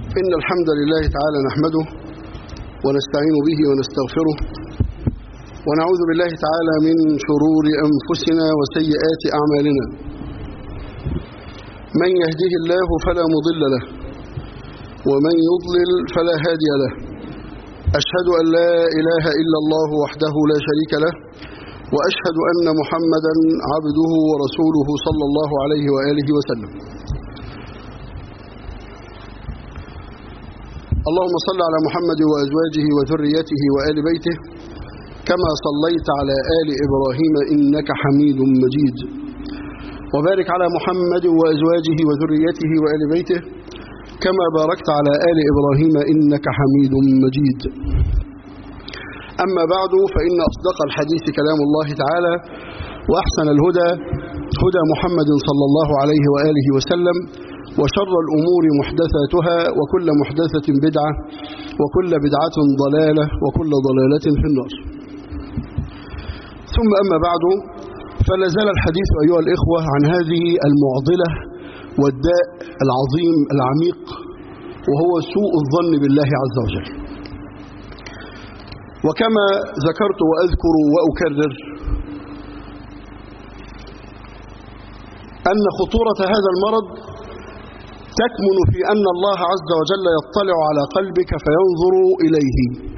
إن الحمد لله تعالى نحمده ونستعين به ونستغفره ونعوذ بالله تعالى من شرور أنفسنا وسيئات أعمالنا من يهده الله فلا مضل له ومن يضلل فلا هادي له أشهد أن لا إله إلا الله وحده لا شريك له وأشهد أن محمدا عبده ورسوله صلى الله عليه وآله وسلم اللهم صل على محمد وأزواجه وذريته وآل بيته كما صليت على آل إبراهيم إنك حميد مجيد وبارك على محمد وأزواجه وذريته وآل بيته كما باركت على آل إبراهيم إنك حميد مجيد أما بعد فإن أصدق الحديث كلام الله تعالى وأحسن الهدى هدى محمد صلى الله عليه وآله وسلم وشر الأمور محدثاتها وكل محدثة بدعة وكل بدعة ضلالة وكل ضلالة في النار ثم أما بعد فلا زال الحديث أيها الإخوة عن هذه المعضلة والداء العظيم العميق وهو سوء الظن بالله عز وجل وكما ذكرت وأذكر وأكرر أن خطورة هذا المرض تكمن في أن الله عز وجل يطلع على قلبك فينظر إليه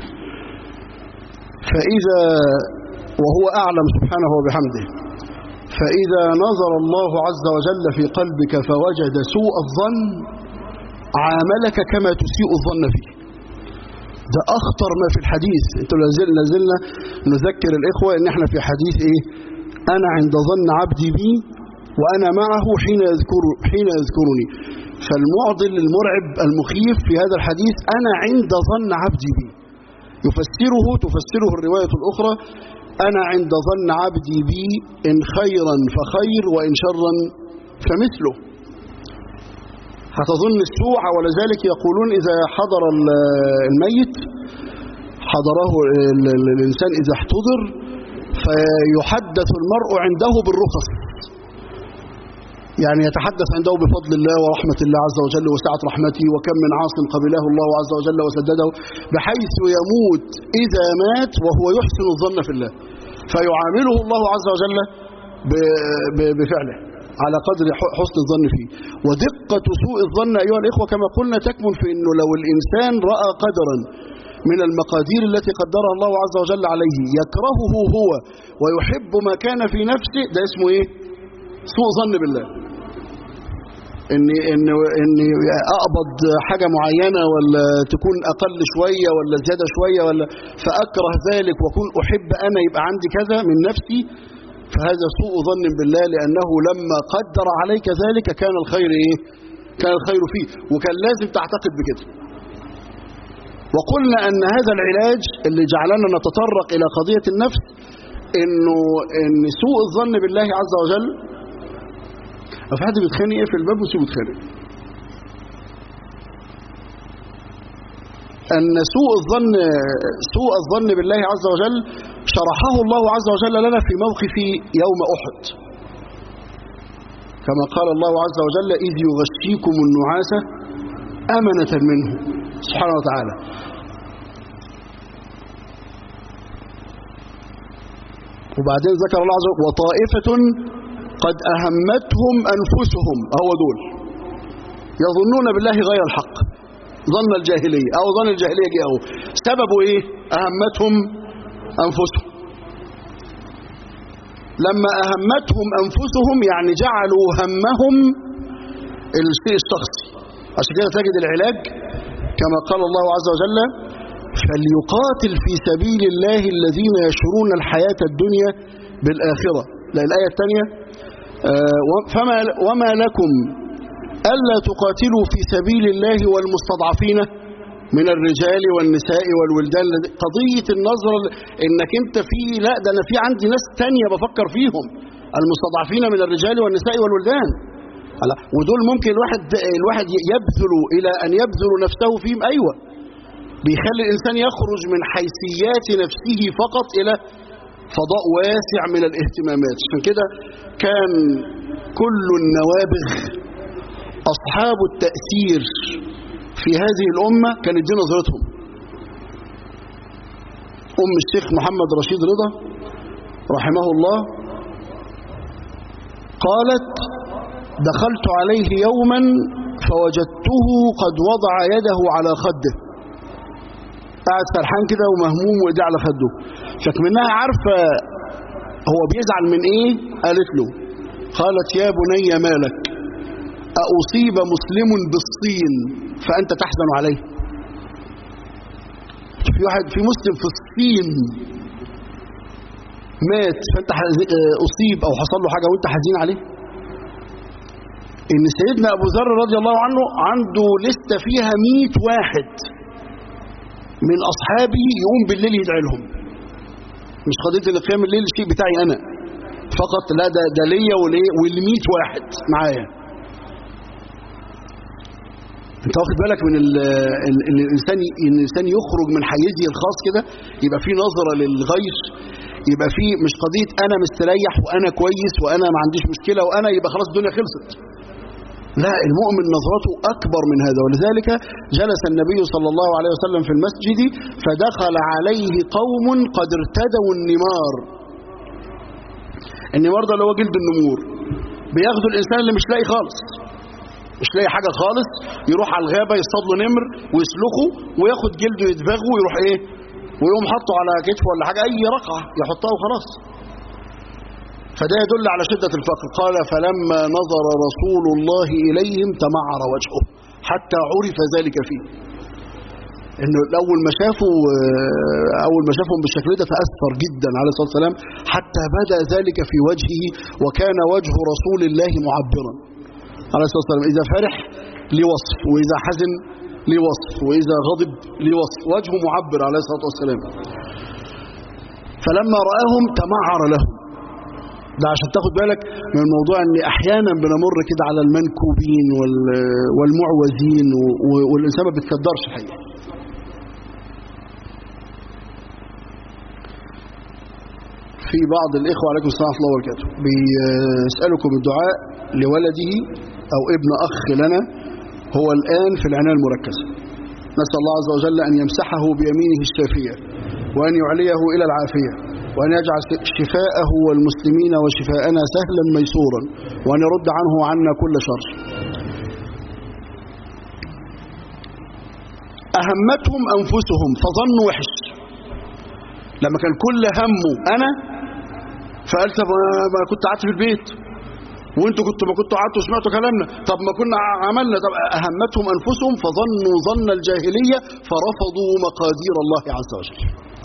فإذا وهو أعلم سبحانه وبحمده فإذا نظر الله عز وجل في قلبك فوجد سوء الظن عاملك كما تسيء الظن فيه ده أخطر ما في الحديث انتوا لازلنا زلنا نذكر الإخوة ان احنا في حديث ايه أنا عند ظن عبدي بي وأنا معه حين يذكر حين يذكرني فالمعضل المرعب المخيف في هذا الحديث أنا عند ظن عبدي بي يفسره تفسره الرواية الأخرى أنا عند ظن عبدي بي إن خيرا فخير وإن شرا فمثله هتظن السوء ولذلك يقولون إذا حضر الميت حضره الإنسان إذا احتضر فيحدث المرء عنده بالرخص يعني يتحدث عنده بفضل الله ورحمة الله عز وجل وسعة رحمته وكم من عاص قبله الله عز وجل وسدده بحيث يموت إذا مات وهو يحسن الظن في الله فيعامله الله عز وجل بفعله على قدر حسن الظن فيه ودقة سوء الظن أيها الإخوة كما قلنا تكمن في أنه لو الإنسان رأى قدرا من المقادير التي قدرها الله عز وجل عليه يكرهه هو ويحب ما كان في نفسه ده اسمه إيه سوء ظن بالله اني ان اني اقبض حاجه معينه ولا تكون اقل شويه ولا زياده شويه ولا فاكره ذلك واكون احب انا يبقى عندي كذا من نفسي فهذا سوء ظن بالله لانه لما قدر عليك ذلك كان الخير ايه كان الخير فيه وكان لازم تعتقد بكده وقلنا ان هذا العلاج اللي جعلنا نتطرق الى قضيه النفس انه ان سوء الظن بالله عز وجل لو في حد بيتخانق ايه في الباب وسيبه يتخانق أن سوء الظن سوء الظن بالله عز وجل شرحه الله عز وجل لنا في موقف يوم أحد كما قال الله عز وجل إذ يغشيكم النعاس أمنة منه سبحانه وتعالى وبعدين ذكر الله عز وجل وطائفة قد أهمتهم أنفسهم هو دول يظنون بالله غير الحق ظن الجاهلية أو ظن الجاهلية جاء أهو سببه إيه أهمتهم أنفسهم لما أهمتهم أنفسهم يعني جعلوا همهم الشيء الشخصي عشان كده تجد العلاج كما قال الله عز وجل فليقاتل في سبيل الله الذين يشرون الحياة الدنيا بالآخرة لا الآية الثانية فما وما لكم ألا تقاتلوا في سبيل الله والمستضعفين من الرجال والنساء والولدان قضية النظر انك انت في لا ده انا في عندي ناس تانية بفكر فيهم المستضعفين من الرجال والنساء والولدان ودول ممكن الواحد الواحد يبذل الى ان يبذل نفسه فيهم ايوه بيخلي الانسان يخرج من حيثيات نفسه فقط الى فضاء واسع من الاهتمامات عشان كده كان كل النوابغ أصحاب التأثير في هذه الأمة كانت دي نظرتهم أم الشيخ محمد رشيد رضا رحمه الله قالت دخلت عليه يوما فوجدته قد وضع يده على خده قاعد فرحان كده ومهموم وايديه على خده فكمنها عارفة هو بيزعل من ايه قالت له قالت يا بني مالك أصيب مسلم بالصين فأنت تحزن عليه في واحد في مسلم في الصين مات فأنت أصيب أو حصل له حاجة وأنت حزين عليه إن سيدنا أبو ذر رضي الله عنه عنده لستة فيها مئة واحد من أصحابه يقوم بالليل يدعي لهم مش قضية ان قيام الليل الشيء بتاعي أنا فقط لا ده, ده ليا والمئة واحد معايا انت واخد بالك من ال ال ال الانسان ان الانسان يخرج من حيزه الخاص كده يبقى في نظره للغير يبقى في مش قضيه انا مستريح وانا كويس وانا ما عنديش مشكله وانا يبقى خلاص الدنيا خلصت لا المؤمن نظرته اكبر من هذا ولذلك جلس النبي صلى الله عليه وسلم في المسجد فدخل عليه قوم قد ارتدوا النمار النمار ده اللي هو جلد النمور بياخدوا الانسان اللي مش لاقي خالص مش لاقي حاجة خالص يروح على الغابة يصطاد له نمر ويسلخه وياخد جلده يدبغه ويروح ايه ويقوم حطه على كتفه ولا حاجة اي رقعة يحطها وخلاص فده يدل على شدة الفقر قال فلما نظر رسول الله إليهم تمعر وجهه حتى عرف ذلك فيه انه اول ما شافوا اول ما شافهم بالشكل ده تاثر جدا عليه الصلاه والسلام حتى بدا ذلك في وجهه وكان وجه رسول الله معبرا عليه الصلاة والسلام إذا فرح لوصف وإذا حزن لوصف وإذا غضب لوصف وجهه معبر عليه الصلاة والسلام فلما رآهم تمعر لهم ده عشان تاخد بالك من الموضوع ان احيانا بنمر كده على المنكوبين والمعوزين والانسان ما بيتقدرش الحقيقه في بعض الاخوه عليكم السلام ورحمه الله وبركاته بيسالكم الدعاء لولده أو ابن أخ لنا هو الآن في العناية المركزة نسأل الله عز وجل أن يمسحه بيمينه الشافية وأن يعليه إلى العافية وأن يجعل شفاءه والمسلمين وشفاءنا سهلا ميسورا وأن يرد عنه عنا كل شر أهمتهم أنفسهم فظنوا وحش لما كان كل همه أنا فقال طب ما كنت قعدت في البيت وانتوا كنتوا ما كنتوا قعدتوا سمعتوا كلامنا طب ما كنا عملنا طب اهمتهم انفسهم فظنوا ظن الجاهليه فرفضوا مقادير الله عز وجل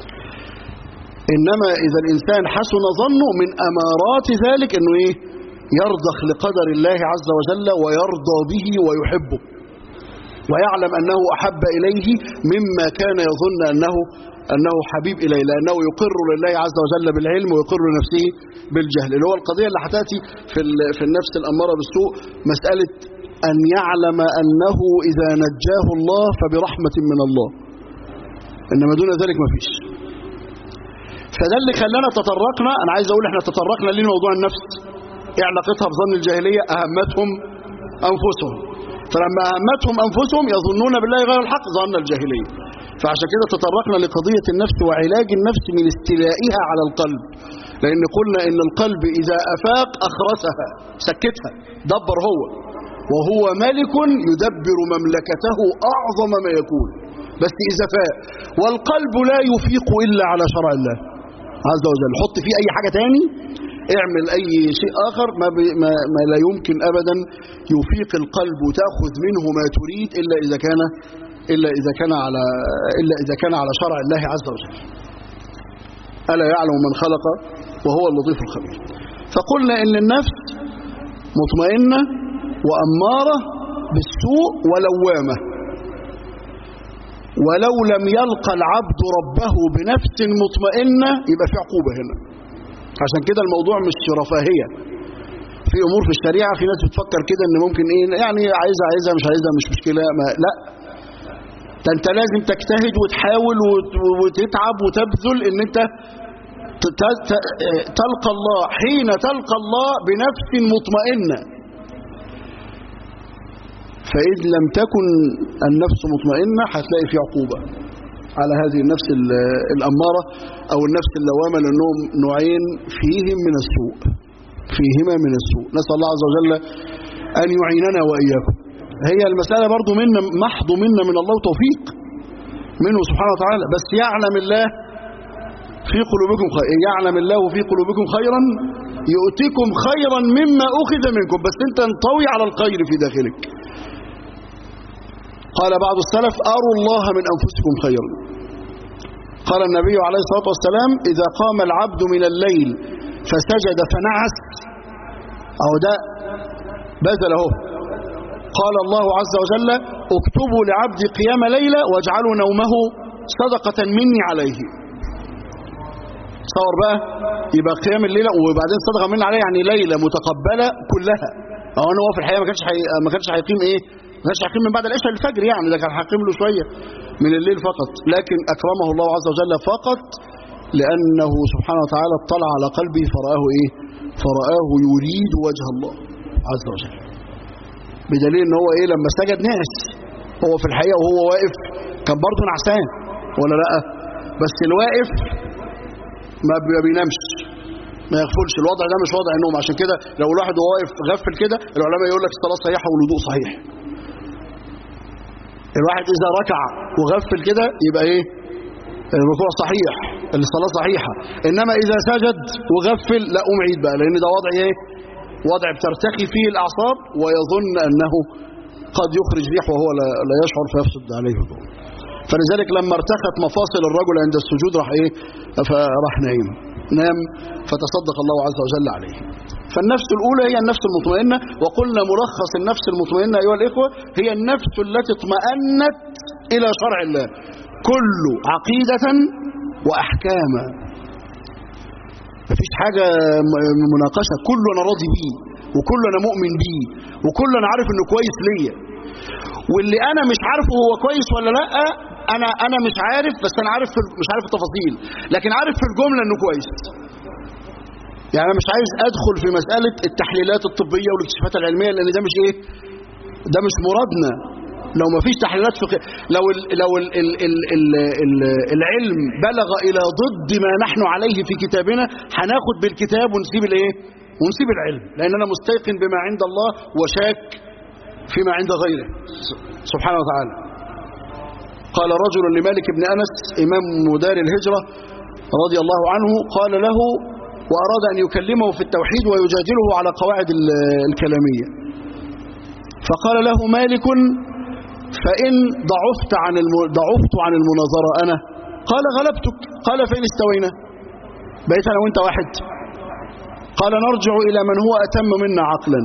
انما اذا الانسان حسن ظنه من امارات ذلك انه ايه يرضخ لقدر الله عز وجل ويرضى به ويحبه ويعلم انه احب اليه مما كان يظن انه أنه حبيب إليه لأنه يقر لله عز وجل بالعلم ويقر لنفسه بالجهل اللي هو القضية اللي هتأتي في, في النفس الأمارة بالسوء مسألة أن يعلم أنه إذا نجاه الله فبرحمة من الله إنما دون ذلك ما فيش فده اللي خلانا تطرقنا أنا عايز أقول إحنا تطرقنا ليه موضوع النفس إيه علاقتها بظن الجاهلية أهمتهم أنفسهم فلما أهمتهم أنفسهم يظنون بالله غير الحق ظن الجاهلية فعشان كده تطرقنا لقضية النفس وعلاج النفس من استيلائها على القلب لأن قلنا إن القلب إذا أفاق أخرسها سكتها دبر هو وهو ملك يدبر مملكته أعظم ما يكون بس إذا فاق والقلب لا يفيق إلا على شرع الله عز وجل حط فيه أي حاجة تاني اعمل أي شيء آخر ما, ما, ما لا يمكن أبدا يفيق القلب وتأخذ منه ما تريد إلا إذا كان إلا إذا كان على إلا إذا كان على شرع الله عز وجل ألا يعلم من خلق وهو اللطيف الخبير فقلنا إن النفس مطمئنة وأمارة بالسوء ولوامة ولو لم يلقى العبد ربه بنفس مطمئنة يبقى في عقوبة هنا عشان كده الموضوع مش رفاهية في أمور في الشريعة في ناس بتفكر كده إن ممكن إيه يعني عايزها عايزها مش عايزها مش مشكلة ما لا ده انت لازم تجتهد وتحاول وتتعب وتبذل ان انت تلقى الله حين تلقى الله بنفس مطمئنة فإذ لم تكن النفس مطمئنة هتلاقي في عقوبة على هذه النفس الأمارة أو النفس اللوامة لأنهم نوعين فيهم من السوء فيهما من السوء نسأل الله عز وجل أن يعيننا وإياكم هي المسألة برضو منا محض منا من الله توفيق منه سبحانه وتعالى بس يعلم الله في قلوبكم خير يعلم الله في قلوبكم خيرا يؤتكم خيرا مما أخذ منكم بس انت انطوي على الخير في داخلك قال بعض السلف أروا الله من أنفسكم خيرا قال النبي عليه الصلاة والسلام إذا قام العبد من الليل فسجد فنعس أو ده بذل اهو قال الله عز وجل اكتبوا لعبدي قيام ليلة واجعلوا نومه صدقة مني عليه تصور بقى يبقى قيام الليلة وبعدين صدقة مني عليه يعني ليلة متقبلة كلها أو أنه هو في الحقيقة ما كانش حي... ما كانش هيقيم إيه ما كانش هيقيم من بعد العشاء للفجر يعني ده كان هيقيم له شوية من الليل فقط لكن أكرمه الله عز وجل فقط لأنه سبحانه وتعالى اطلع على قلبه فرآه إيه فرآه يريد وجه الله عز وجل بدليل ان هو ايه لما سجد نعس هو في الحقيقة وهو واقف كان برضه نعسان ولا لا بس الواقف ما بينامش ما يغفلش الوضع ده مش وضع النوم عشان كده لو الواحد وهو واقف غفل كده العلماء يقول لك الصلاة صحيحة والوضوء صحيح الواحد اذا ركع وغفل كده يبقى ايه الركوع صحيح الصلاة صحيحة انما اذا سجد وغفل لا قوم عيد بقى لان ده وضع ايه وضع بترتخي فيه الأعصاب ويظن أنه قد يخرج ريح وهو لا, لا يشعر فيفسد عليه الوضوء فلذلك لما ارتخت مفاصل الرجل عند السجود راح ايه فراح نايم نام فتصدق الله عز وجل عليه فالنفس الأولى هي النفس المطمئنة وقلنا ملخص النفس المطمئنة أيها الإخوة هي النفس التي اطمأنت إلى شرع الله كل عقيدة وأحكاما مفيش حاجة مناقشة كله أنا راضي بيه وكله أنا مؤمن بيه وكله أنا عارف إنه كويس ليا واللي أنا مش عارفه هو كويس ولا لأ أنا أنا مش عارف بس أنا عارف في مش عارف التفاصيل لكن عارف في الجملة إنه كويس يعني أنا مش عايز أدخل في مسألة التحليلات الطبية والاكتشافات العلمية لأن ده مش إيه ده مش مرادنا لو ما فيش تحليلات فقهية لو ال لو ال ال ال ال ال العلم بلغ إلى ضد ما نحن عليه في كتابنا هناخد بالكتاب ونسيب الايه ونسيب العلم لأن أنا مستيقن بما عند الله وشاك فيما عند غيره سبحانه وتعالى قال رجل لمالك بن أنس إمام مدار الهجرة رضي الله عنه قال له وأراد أن يكلمه في التوحيد ويجادله على قواعد الكلامية فقال له مالك فإن ضعفت عن الم... ضعفت عن المناظرة أنا قال غلبتك قال فإن استوينا بقيت أنا وإنت واحد قال نرجع إلى من هو أتم منا عقلا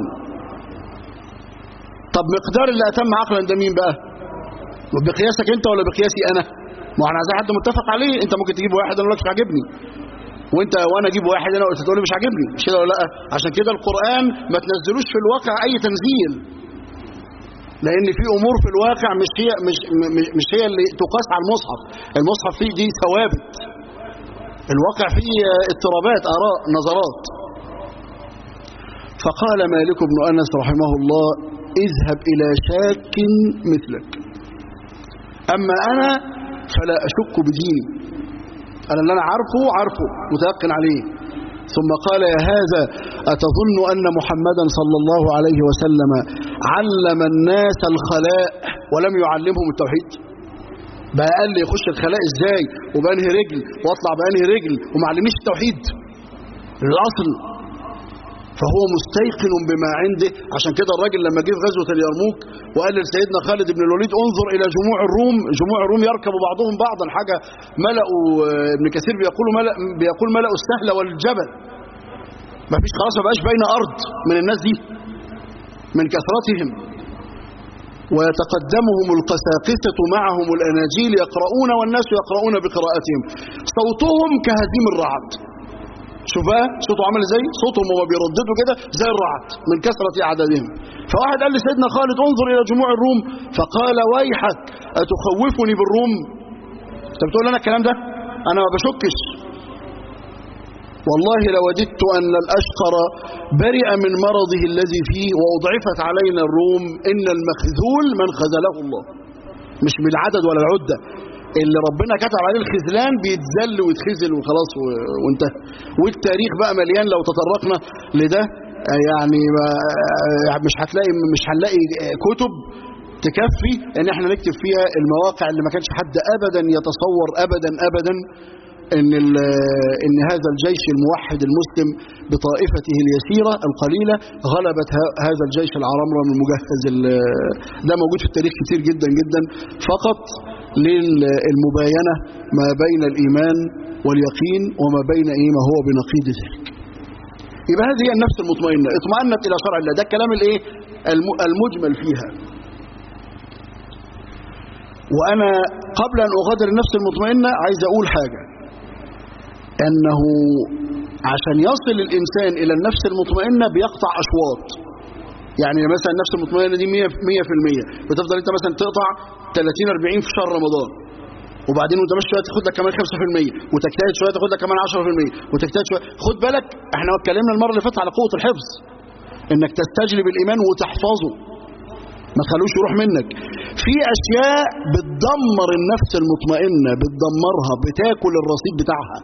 طب مقدار اللي أتم عقلا ده مين بقى بقياسك أنت ولا بقياسي أنا ما احنا عايزين حد متفق عليه أنت ممكن تجيب واحد أنا مش عاجبني وانت وانا اجيب واحد انا قلت تقول لي مش عاجبني مش كده ولا لا عشان كده القرآن ما تنزلوش في الواقع اي تنزيل لان في امور في الواقع مش هي مش مش, مش هي اللي تقاس على المصحف المصحف فيه دي ثوابت الواقع فيه اضطرابات اراء نظرات فقال مالك بن انس رحمه الله اذهب الى شاك مثلك اما انا فلا اشك بديني انا اللي انا عارفه عارفه متيقن عليه ثم قال يا هذا أتظن أن محمدا صلى الله عليه وسلم علم الناس الخلاء ولم يعلمهم التوحيد بقى قال لي يخش الخلاء ازاي وبانهي رجل واطلع بانهي رجل وما علمنيش التوحيد الاصل فهو مستيقن بما عنده عشان كده الراجل لما جه في غزوه اليرموك وقال لسيدنا خالد بن الوليد انظر الى جموع الروم جموع الروم يركب بعضهم بعضا حاجه ملأوا ابن كثير بيقول ملأ بيقول ملأوا السهل والجبل ما فيش خلاص ما بقاش بين ارض من الناس دي من كثرتهم ويتقدمهم القساقسة معهم الأناجيل يقرؤون والناس يقرؤون بقراءتهم صوتهم كهزيم الرعد شوف بقى صوته عامل ازاي صوتهم وما بيرددوا كده زي الرعد من كثرة عددهم فواحد قال لسيدنا خالد انظر الى جموع الروم فقال ويحك اتخوفني بالروم انت بتقول انا الكلام ده انا ما بشكش والله لوددت أن الأشقر برئ من مرضه الذي فيه وأضعفت علينا الروم إن المخذول من خذله الله مش بالعدد ولا العدة اللي ربنا كتب عليه الخذلان بيتذل ويتخذل وخلاص و- وانتهى والتاريخ بقى مليان لو تطرقنا لده آه، يعني ما- آه، مش هتلاقي مش هنلاقي آه، كتب تكفي ان احنا نكتب فيها المواقع اللي ما كانش حد ابدا يتصور ابدا ابدا ان ال- ان هذا الجيش الموحد المسلم بطائفته اليسيره القليله غلبت ه- هذا الجيش العرمرم المجهز ال- ده موجود في التاريخ كتير جدا جدا فقط للمباينه ما بين الايمان واليقين وما بين ايه ما هو بنقيض ذلك يبقى هذه هي النفس المطمئنه اطمأنت الى شرع الله ده الكلام الايه الم- المجمل فيها وانا قبل ان اغادر النفس المطمئنه عايز اقول حاجه انه عشان يصل الانسان الى النفس المطمئنه بيقطع اشواط يعني مثلا النفس المطمئنه دي 100 100% بتفضل انت مثلا تقطع 30 40 في شهر رمضان وبعدين وانت ماشي شويه تاخد لك كمان 5% وتجتهد شويه تاخد لك كمان 10% وتجتهد شويه خد بالك احنا اتكلمنا المره اللي فاتت على قوه الحفظ انك تستجلب الايمان وتحفظه ما تخلوش يروح منك في اشياء بتدمر النفس المطمئنه بتدمرها بتاكل الرصيد بتاعها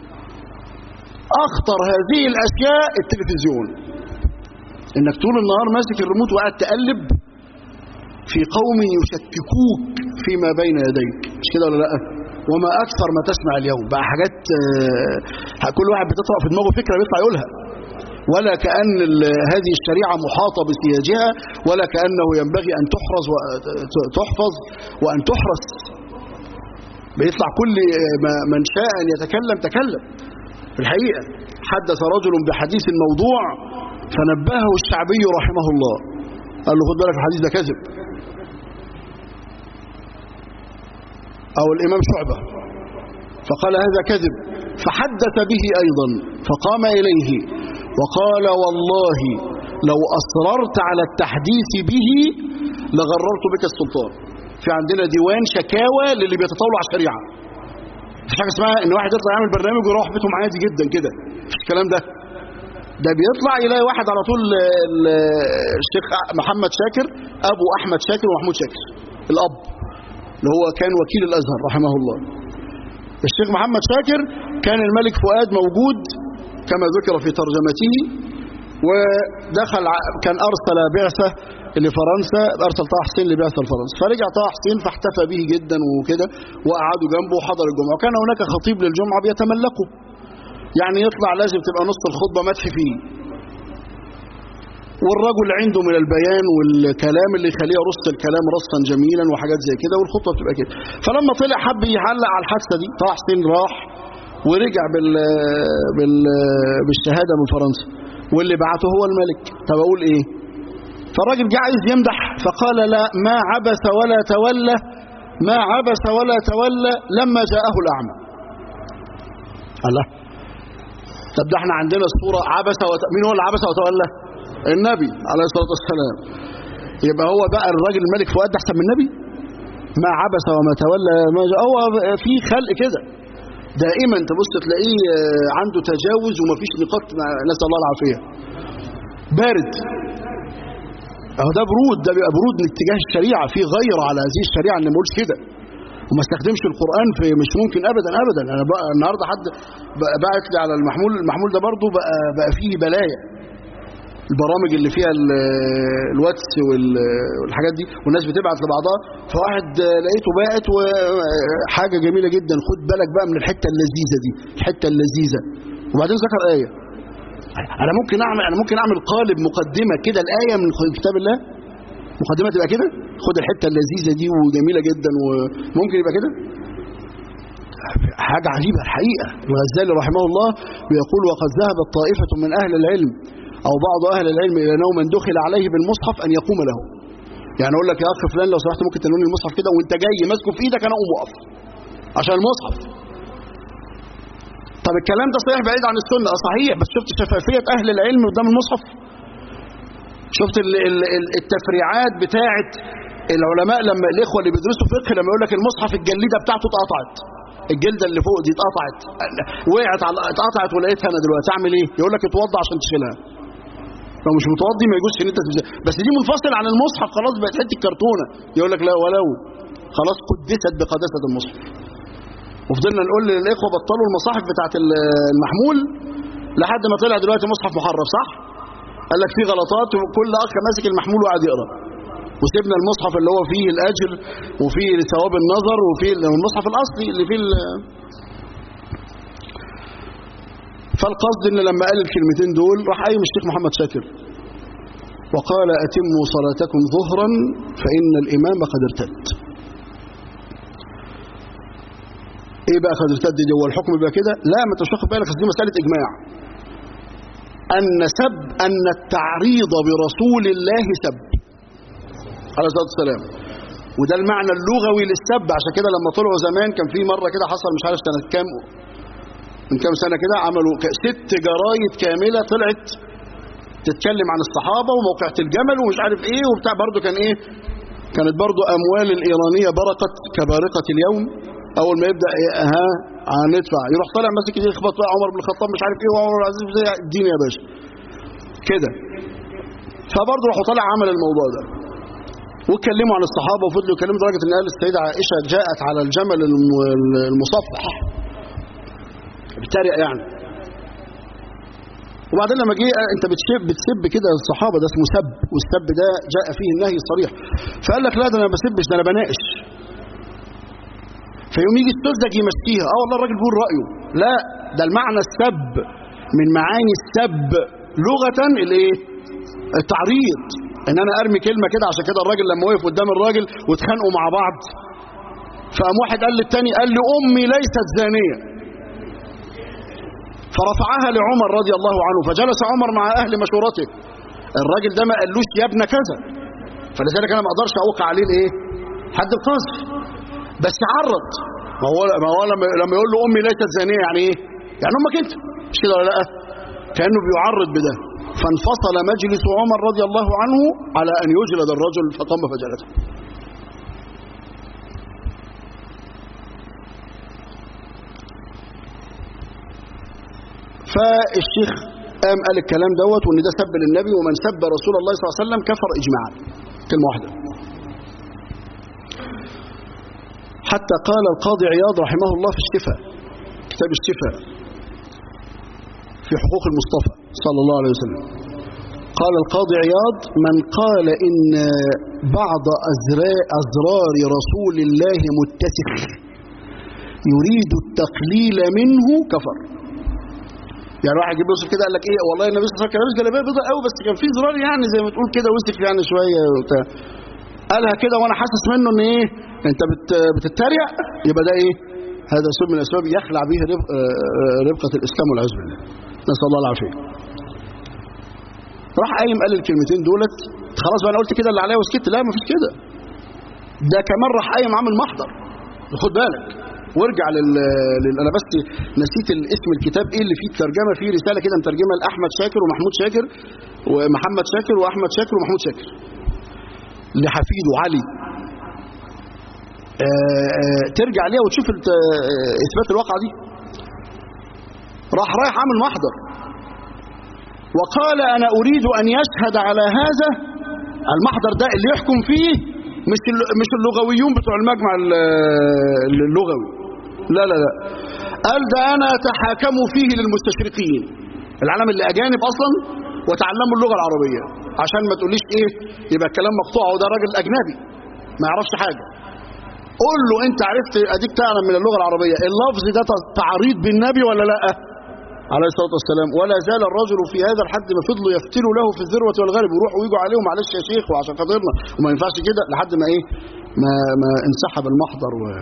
اخطر هذه الاشياء التلفزيون انك طول النهار ماسك الريموت وقاعد تقلب في قوم يشككوك فيما بين يديك مش كده ولا لا وما اكثر ما تسمع اليوم بقى حاجات آه، كل واحد بتطرق في دماغه فكره بيطلع يقولها ولا كأن ال- هذه الشريعة محاطة بسياجها ولا كأنه ينبغي أن تحرز وتحفظ وأن تحرس بيطلع كل ما- من شاء أن يتكلم تكلم في الحقيقة حدث رجل بحديث الموضوع فنبهه الشعبي رحمه الله قال له خد بالك الحديث ده كذب أو الإمام شعبة فقال هذا كذب فحدث به أيضا فقام إليه وقال والله لو أصررت على التحديث به لغررت بك السلطان في عندنا ديوان شكاوى للي بيتطاولوا على الشريعة مفيش حاجة اسمها ان واحد يطلع يعمل برنامج ويروح بيتهم عادي جدا كده مفيش الكلام ده ده بيطلع يلاقي واحد على طول ال- الشيخ محمد شاكر ابو احمد شاكر ومحمود شاكر الاب اللي هو كان وكيل الازهر رحمه الله الشيخ محمد شاكر كان الملك فؤاد موجود كما ذكر في ترجمته ودخل ع- كان ارسل بعثه لفرنسا ارسل طه حسين لبعثه لفرنسا فرجع طه حسين فاحتفى به جدا وكده وقعدوا جنبه وحضر الجمعه وكان هناك خطيب للجمعه بيتملكه يعني يطلع لازم تبقى نص الخطبه مدح فيه والرجل عنده من البيان والكلام اللي يخليه يرص الكلام رصا جميلا وحاجات زي كده والخطبه بتبقى كده فلما طلع حب يعلق على الحادثه دي طه حسين راح ورجع بال بال بالشهاده من فرنسا واللي بعته هو الملك طب اقول ايه فالراجل جه عايز يمدح فقال لا ما عبس ولا تولى ما عبس ولا تولى لما جاءه الاعمى الله طب ده احنا عندنا الصوره عبس وت... مين هو اللي عبس وتولى النبي عليه الصلاه والسلام يبقى هو بقى الراجل الملك فؤاد احسن من النبي ما عبس وما تولى ما جاء هو في خلق كده دائما تبص تلاقيه آه، عنده تجاوز ومفيش نقاط مع- نسال الله العافيه بارد اهو ده برود ده بيبقى برود من اتجاه الشريعه في غير على هذه الشريعه اللي ما قلتش كده وما استخدمش القران في مش ممكن ابدا ابدا انا بقى النهارده حد بقى بعت لي على المحمول المحمول ده برضه بقى بقى فيه بلايا البرامج اللي فيها ال- الواتس وال- والحاجات دي والناس بتبعت لبعضها فواحد لقيته باعت وحاجه جميله جدا خد بالك بقى من الحته اللذيذه دي الحته اللذيذه وبعدين ذكر ايه انا ممكن اعمل انا ممكن اعمل قالب مقدمه كده الايه من كتاب الله مقدمه تبقى كده خد الحته اللذيذه دي وجميله جدا وممكن يبقى كده حاجه عجيبه الحقيقه الغزالي رحمه الله بيقول وقد ذهبت طائفه من اهل العلم او بعض اهل العلم الى انه من دخل عليه بالمصحف ان يقوم له يعني اقول لك يا اخ فلان لو سمحت ممكن تنوني المصحف كده وانت جاي ماسكه في ايدك انا اقوم اقف عشان المصحف طب الكلام ده صحيح بعيد عن السنه اه صحيح بس شفت شفافيه اهل العلم قدام المصحف شفت ال- ال- ال- التفريعات بتاعه العلماء لما الاخوه اللي بيدرسوا فقه لما يقول لك المصحف الجليده بتاعته اتقطعت الجلده اللي فوق دي اتقطعت وقعت على اتقطعت ولقيتها انا دلوقتي اعمل ايه يقول لك اتوضى عشان تشيلها لو مش متوضي ما يجوزش ان انت تمسكها بس دي منفصل عن المصحف خلاص بقت حته كرتونه يقول لك لا ولو خلاص قدست بقداسه المصحف وفضلنا نقول للاخوه بطلوا المصاحف بتاعت المحمول لحد ما طلع دلوقتي مصحف محرف صح قال لك في غلطات وكل اخ ماسك المحمول وقاعد يقرا وسيبنا المصحف اللي هو فيه الاجر وفيه ثواب النظر وفيه المصحف الاصلي اللي فيه فالقصد ان لما قال الكلمتين دول راح قايم الشيخ محمد شاكر وقال اتموا صلاتكم ظهرا فان الامام قد ارتد ايه بقى قد ارتد دي هو الحكم يبقى كده لا ما انت مش واخد بالك دي مساله اجماع ان سب ان التعريض برسول الله سب عليه الصلاه والسلام وده المعنى اللغوي للسب عشان كده لما طلعوا زمان كان في مره كده حصل مش عارف سنه كام من كام سنه كده عملوا ست جرايد كامله طلعت تتكلم عن الصحابه وموقعة الجمل ومش عارف ايه وبتاع برضه كان ايه كانت برضه اموال الايرانيه برقت كبارقه اليوم اول ما يبدا ايه ها هندفع يروح طالع ماسك ايديه يخبط بقى عمر بن الخطاب مش عارف ايه وعمر العزيز زي الدين يا باشا كده فبرضه راحوا طالع عمل الموضوع ده واتكلموا عن الصحابه وفضلوا يتكلموا لدرجه ان قال السيده عائشه جاءت على الجمل المصفح بتريق يعني وبعدين لما جه انت بتسب بتسب كده الصحابه ده اسمه سب والسب ده جاء فيه النهي الصريح فقال لك لا ده انا ما بسبش ده انا بناقش فيوم يجي السذج يمشيها اه والله الراجل بيقول رايه لا ده المعنى السب من معاني السب لغه الايه التعريض ان انا ارمي كلمه كده عشان كده الراجل لما وقف قدام الراجل واتخانقوا مع بعض فقام واحد قال للتاني قال لي امي ليست زانيه فرفعها لعمر رضي الله عنه فجلس عمر مع اهل مشورته الراجل ده ما قالوش يا ابن كذا فلذلك انا ما اقدرش اوقع عليه الايه حد القذف بس عرض ما هو ما هو لما لما يقول له امي ليست زانيه يعني ايه يعني امك انت مش كده ولا لا كانه بيعرض بده فانفصل مجلس عمر رضي الله عنه على ان يجلد الرجل فقام فجلده فالشيخ قام قال الكلام دوت وان ده سب للنبي ومن سب رسول الله صلى الله عليه وسلم كفر اجماعا كلمه واحده حتى قال القاضي عياض رحمه الله في الشفاء كتاب الشفاء في حقوق المصطفى صلى الله عليه وسلم قال القاضي عياض من قال إن بعض أزرار رسول الله متسخ يريد التقليل منه كفر يعني واحد يجيب يوسف كده قال لك ايه والله النبي صلى الله عليه وسلم كان لابس جلابيه بيضاء قوي بس كان في زرار يعني زي ما تقول كده وسخ يعني شويه وبتاع قالها كده وانا حاسس منه ان ايه انت بت بتتريق يبقى ده ايه هذا سبب من الاسباب يخلع به ربقه الاسلام والعياذ بالله نسال الله العافيه راح قايم قال الكلمتين دولت خلاص بقى انا قلت كده اللي عليا وسكت لا مفيش كده ده كمان راح قايم عامل محضر خد بالك وارجع لل... لل... انا بس نسيت الاسم الكتاب ايه اللي فيه الترجمه فيه رساله كده مترجمه لاحمد شاكر ومحمود شاكر ومحمد شاكر واحمد شاكر ومحمود شاكر لحفيده علي آآ آآ ترجع ليها وتشوف اثبات الواقعه دي راح رايح عامل محضر وقال انا اريد ان يشهد على هذا المحضر ده اللي يحكم فيه مش مش اللغويون بتوع المجمع اللغوي لا لا لا قال ده انا اتحاكم فيه للمستشرقين العالم اللي اجانب اصلا وتعلموا اللغه العربيه عشان ما تقوليش ايه يبقى الكلام مقطوع وده راجل اجنبي ما يعرفش حاجه قول له انت عرفت اديك تعلم من اللغه العربيه اللفظ ده تعريض بالنبي ولا لا عليه الصلاه والسلام ولا زال الرجل في هذا الحد ما فضلوا يفتلوا له في الذروه والغرب ويروحوا ويجوا عليهم معلش يا شيخ وعشان خاطرنا وما ينفعش كده لحد ما ايه ما ما انسحب المحضر و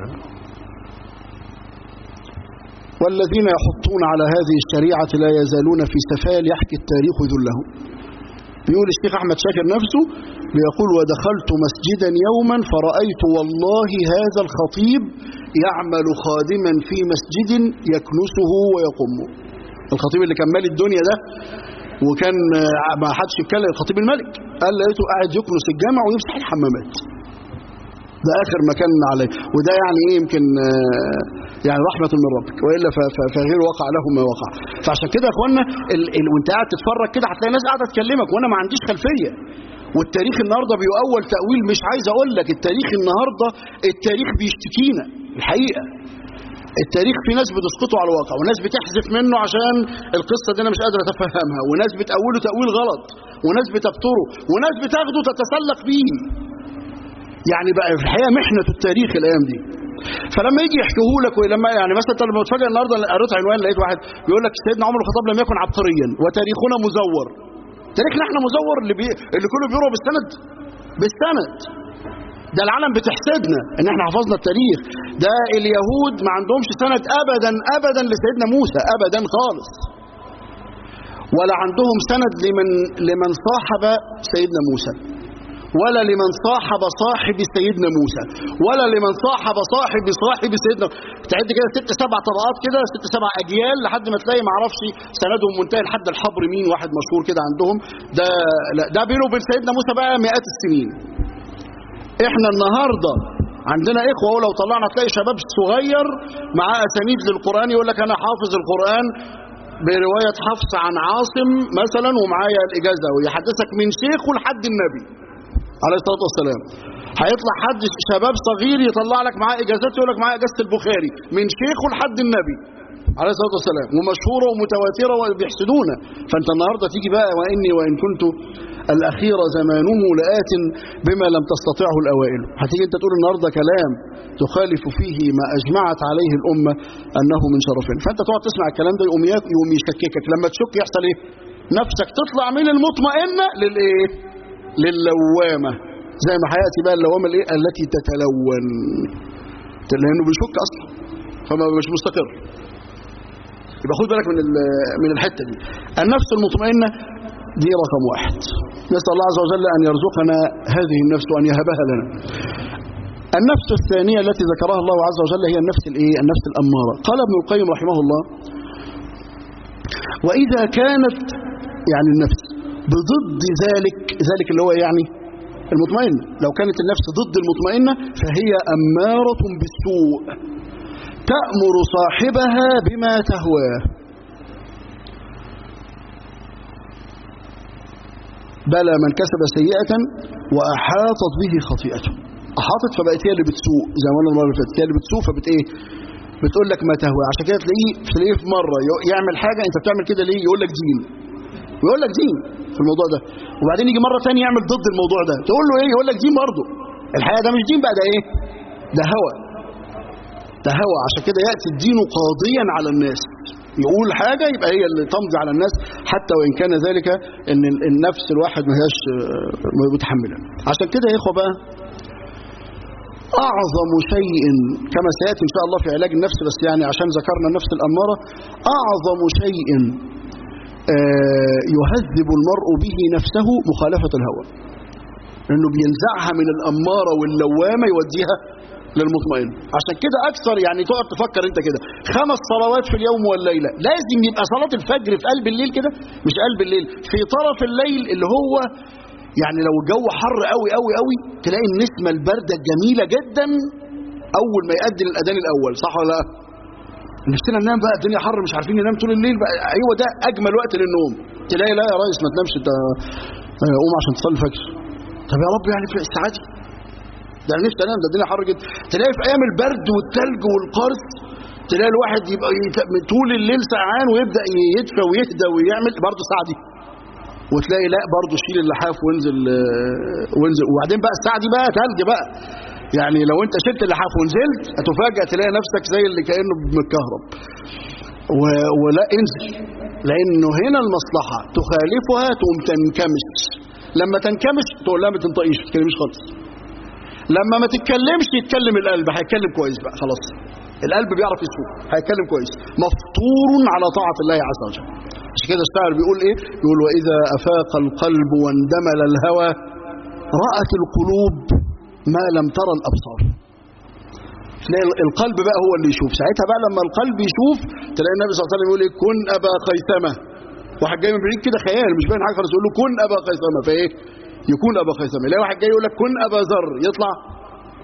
والذين يحطون على هذه الشريعة لا يزالون في سفال يحكي التاريخ ذلهم بيقول الشيخ أحمد شاكر نفسه بيقول ودخلت مسجدا يوما فرأيت والله هذا الخطيب يعمل خادما في مسجد يكنسه ويقمه الخطيب اللي كان مالي الدنيا ده وكان ما حدش يتكلم الخطيب الملك قال لقيته قاعد يكنس الجامع ويمسح الحمامات ده اخر مكان عليه وده يعني ايه يمكن آه، يعني رحمه من ربك والا ف- ف- فغير وقع له ما وقع فعشان كده يا اخوانا ال- ال- وانت قاعد تتفرج كده هتلاقي ناس قاعده تكلمك وانا ما عنديش خلفيه والتاريخ النهارده بيؤول تاويل مش عايز اقول لك التاريخ النهارده التاريخ بيشتكينا الحقيقه التاريخ في ناس بتسقطه على الواقع وناس بتحذف منه عشان القصه دي انا مش قادر اتفهمها وناس بتأوله تأويل غلط وناس بتبتره وناس بتاخده تتسلق بيه يعني بقى في الحقيقه محنه التاريخ الايام دي فلما يجي يحكيه لك ولما يعني مثلا انت لما تتفاجئ النهارده قريت عنوان لقيت واحد بيقول لك سيدنا عمر بن الخطاب لم يكن عبقريا وتاريخنا مزور تاريخنا احنا مزور اللي بي... اللي كله بيروى بالسند بالسند ده العالم بتحسدنا ان احنا حفظنا التاريخ ده اليهود ما عندهمش سند ابدا ابدا لسيدنا موسى ابدا خالص ولا عندهم سند لمن لمن صاحب سيدنا موسى ولا لمن صاحب صاحب سيدنا موسى ولا لمن صاحب صاحب صاحب سيدنا تعد كده ست سبع طبقات كده ست سبع اجيال لحد ما تلاقي ما اعرفش سندهم منتهي لحد الحبر مين واحد مشهور كده عندهم ده لا ده بينه وبين سيدنا موسى بقى مئات السنين احنا النهارده عندنا اخوه ولو طلعنا تلاقي شباب صغير معاه اسانيد للقران يقول لك انا حافظ القران بروايه حفص عن عاصم مثلا ومعايا الاجازه ويحدثك من شيخه لحد النبي عليه الصلاه والسلام هيطلع حد شباب صغير يطلع لك معاه اجازات يقول لك معاه اجازه البخاري من شيخه لحد النبي عليه الصلاه والسلام ومشهوره ومتواتره وبيحسدونا فانت النهارده تيجي بقى واني وان كنت الاخير زمانه لآت بما لم تستطعه الاوائل هتيجي انت تقول النهارده كلام تخالف فيه ما اجمعت عليه الامه انه من شرفنا فانت تقعد تسمع الكلام ده يقوم ياك- يقوم يشككك لما تشك يحصل ايه نفسك تطلع من المطمئنه للايه للوامه زي ما هياتي بقى اللوامه الايه التي تتلون لانه بيشك اصلا فما مش مستقر يبقى خد بالك من ال- من الحته دي النفس المطمئنه دي رقم واحد نسال الله عز وجل ان يرزقنا هذه النفس وان يهبها لنا النفس الثانيه التي ذكرها الله عز وجل هي النفس الايه النفس الاماره قال ابن القيم رحمه الله واذا كانت يعني النفس بضد ذلك ذلك اللي هو يعني المطمئنه لو كانت النفس ضد المطمئنه فهي اماره بالسوء تأمر صاحبها بما تهواه بلى من كسب سيئة وأحاطت به خطيئته أحاطت فبقت هي اللي بتسوء زي ما قلنا المرة اللي فاتت هي اللي بتسوء فبت إيه بتقول لك ما تهوى عشان كده تلاقيه تلاقيه في مرة ي- يعمل حاجة أنت بتعمل كده ليه يقول لك دين ويقول لك دين في الموضوع ده وبعدين يجي مرة ثانيه يعمل ضد الموضوع ده تقول له إيه يقول لك دين برضه الحقيقة ده مش دين بقى ده إيه ده هوى ده هوى عشان كده يأتي الدين قاضيا على الناس يقول حاجة يبقى هي اللي تمضي على الناس حتى وإن كان ذلك إن ال- النفس الواحد ما هياش آه، متحملة عشان كده يا إخوة بقى أعظم شيء كما سيأتي إن شاء الله في علاج النفس بس يعني عشان ذكرنا النفس الأمارة أعظم شيء آه، يهذب المرء به نفسه مخالفة الهوى لأنه بينزعها من الأمارة واللوامة يوديها للمطمئن عشان كده أكثر يعني تقعد تفكر أنت كده خمس صلوات في اليوم والليلة لازم يبقى صلاة الفجر في قلب الليل كده مش قلب الليل في طرف الليل اللي هو يعني لو الجو حر قوي قوي قوي تلاقي النسمة الباردة الجميلة جدا أول ما يأذن الأذان الأول صح ولا لا؟ نفسنا ننام بقى الدنيا حر مش عارفين ننام طول الليل بقى ايوه ده اجمل وقت للنوم تلاقي لا يا ريس ما تنامش انت آه، قوم عشان تصلي الفجر طب يا رب يعني في الساعات دي ده انا نفسي انام ده الدنيا حر جدا تلاقي في ايام البرد والثلج والقرص تلاقي الواحد يبقى يت- طول الليل سقعان ويبدا يدفى ويهدى ويعمل برضه الساعه دي وتلاقي لا برضه شيل اللحاف وانزل آه، وانزل وبعدين بقى الساعه دي بقى ثلج بقى يعني لو انت شلت اللحاف ونزلت هتفاجئ تلاقي نفسك زي اللي كانه متكهرب و... ولا انزل لانه هنا المصلحه تخالفها تقوم تنكمش لما تنكمش تقول لها ما تنطقيش ما تتكلميش خالص لما ما تتكلمش يتكلم القلب هيتكلم كويس بقى خلاص القلب بيعرف يسوق هيتكلم كويس مفطور على طاعه الله عز وجل عشان كده الشاعر بيقول ايه يقول واذا افاق القلب واندمل الهوى رأت القلوب ما لم ترى الابصار تلاقي القلب بقى هو اللي يشوف ساعتها بقى لما القلب يشوف تلاقي النبي صلى الله عليه وسلم يقول ايه كن ابا قيثمه واحد جاي من بعيد كده خيال مش باين حاجه خالص يقول له كن ابا قيثمه فايه يكون ابا قيثمه يلاقي واحد جاي يقول لك كن ابا ذر يطلع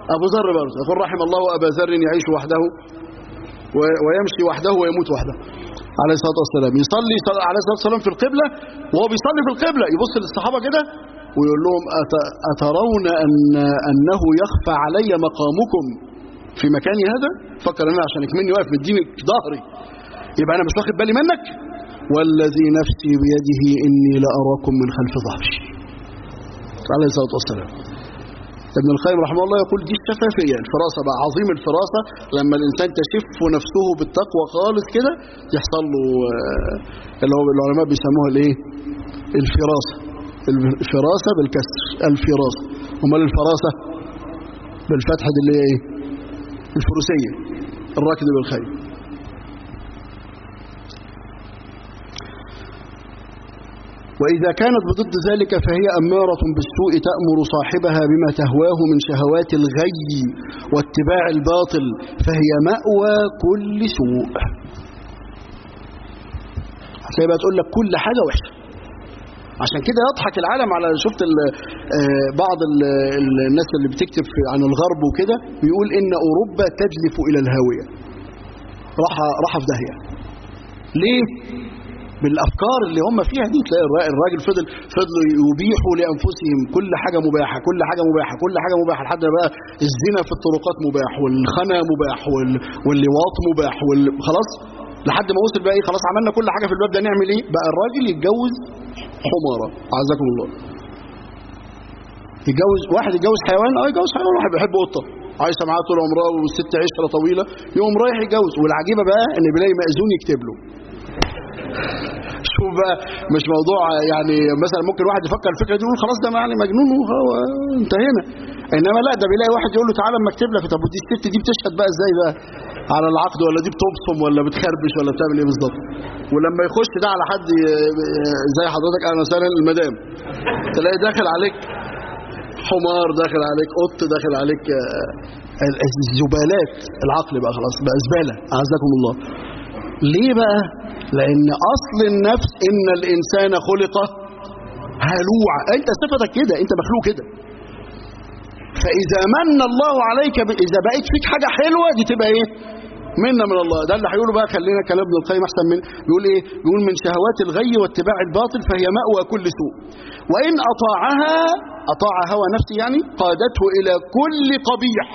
أبو ذر برضه يقول رحم الله أبا ذر يعيش وحده و- ويمشي وحده ويموت وحده عليه الصلاة والسلام يصلي صل- عليه الصلاة والسلام في القبلة وهو بيصلي في القبلة يبص للصحابة كده ويقول لهم أت- أترون أن أنه يخفى علي مقامكم في مكاني هذا فكر أنا عشان مني واقف مديني ظهري يبقى أنا مش واخد بالي منك والذي نفسي بيده إني لأراكم من خلف ظهري عليه الصلاة والسلام ابن القيم رحمه الله يقول دي الشفافية الفراسة بقى عظيم الفراسة لما الإنسان تشف نفسه بالتقوى خالص كده يحصل له آه، اللي هو العلماء بيسموها الايه الفراسة الفراسة بالكسر الفراسة امال الفراسة بالفتح دي اللي هي ايه الفروسية الركض بالخيل وإذا كانت بضد ذلك فهي أمارة بالسوء تأمر صاحبها بما تهواه من شهوات الغي واتباع الباطل فهي مأوى كل سوء هتلاقي بقى تقول لك كل حاجة وحشة عشان كده يضحك العالم على شفت ال آه، بعض ال ال الناس اللي بتكتب في- عن الغرب وكده بيقول إن أوروبا تجلف إلى الهاوية راح راح في داهية ليه؟ بالافكار اللي هم فيها دي تلاقي الرا- الراجل فضل فضلوا يبيحوا لانفسهم كل حاجه مباحه كل حاجه مباحه كل حاجه مباحه لحد ما بقى الزنا في الطرقات مباح والخنا مباح وال... واللواط مباح وال... خلاص لحد ما وصل بقى ايه خلاص عملنا كل حاجه في الباب ده نعمل ايه بقى الراجل يتجوز حماره اعزكم الله يتجوز واحد يتجوز حيوان اه يتجوز حيوان واحد بيحب قطه عايشه معاه طول عمرها والست عشره طويله يقوم رايح يتجوز والعجيبه بقى ان بيلاقي مأذون يكتب له شوف بقى مش موضوع يعني مثلا ممكن واحد يفكر الفكره دي يقول خلاص ده يعني مجنون وهو انتهينا انما لا ده بيلاقي واحد يقول له تعالى اما اكتب لك طب ودي الست دي بتشهد بقى ازاي بقى على العقد ولا دي بتبصم ولا بتخربش ولا بتعمل ايه بالظبط ولما يخش ده على حد ي- زي حضرتك انا مثلا المدام تلاقي داخل عليك حمار داخل عليك قط داخل عليك آه، الزبالات العقل بقى خلاص بقى زباله اعزكم الله ليه بقى لان اصل النفس ان الانسان خلق هلوعا انت صفتك كده انت مخلوق كده فاذا من الله عليك ب... اذا بقيت فيك حاجه حلوه دي تبقى ايه منا من الله ده اللي هيقوله بقى خلينا كلام ابن القيم احسن من بيقول ايه بيقول من شهوات الغي واتباع الباطل فهي مأوى كل سوء وان اطاعها اطاع هوى نفسه يعني قادته الى كل قبيح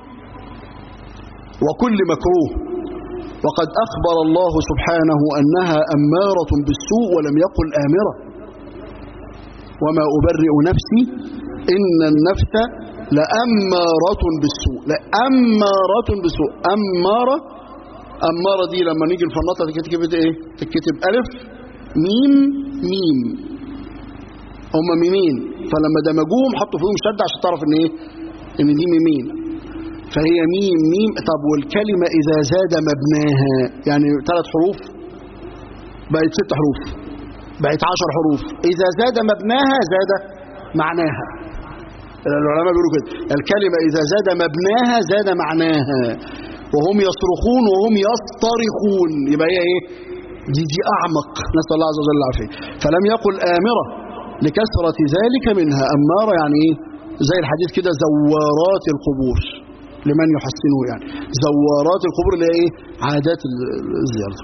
وكل مكروه وقد أخبر الله سبحانه أنها أمارة بالسوء ولم يقل آمرة وما أبرئ نفسي إن النفس لأمارة بالسوء لأمارة بالسوء أمارة أمارة دي لما نيجي نفنطها تتكتب إيه؟ تتكتب ألف ميم ميم هم ميمين فلما دمجوهم حطوا فيهم شدة عشان تعرف إن إيه؟ إن دي ميمين فهي ميم ميم طب والكلمة إذا زاد مبناها يعني ثلاث حروف بقت ست حروف بقت عشر حروف إذا زاد مبناها زاد معناها العلماء بيقولوا كده الكلمة إذا زاد مبناها زاد معناها وهم يصرخون وهم يصطرخون يبقى هي إيه دي دي أعمق نسأل الله عز وجل العافية فلم يقل آمرة لكثرة ذلك منها أمارة يعني إيه زي الحديث كده زوارات القبور لمن يحسنه يعني زوارات القبور اللي هي ايه عادات الزيارة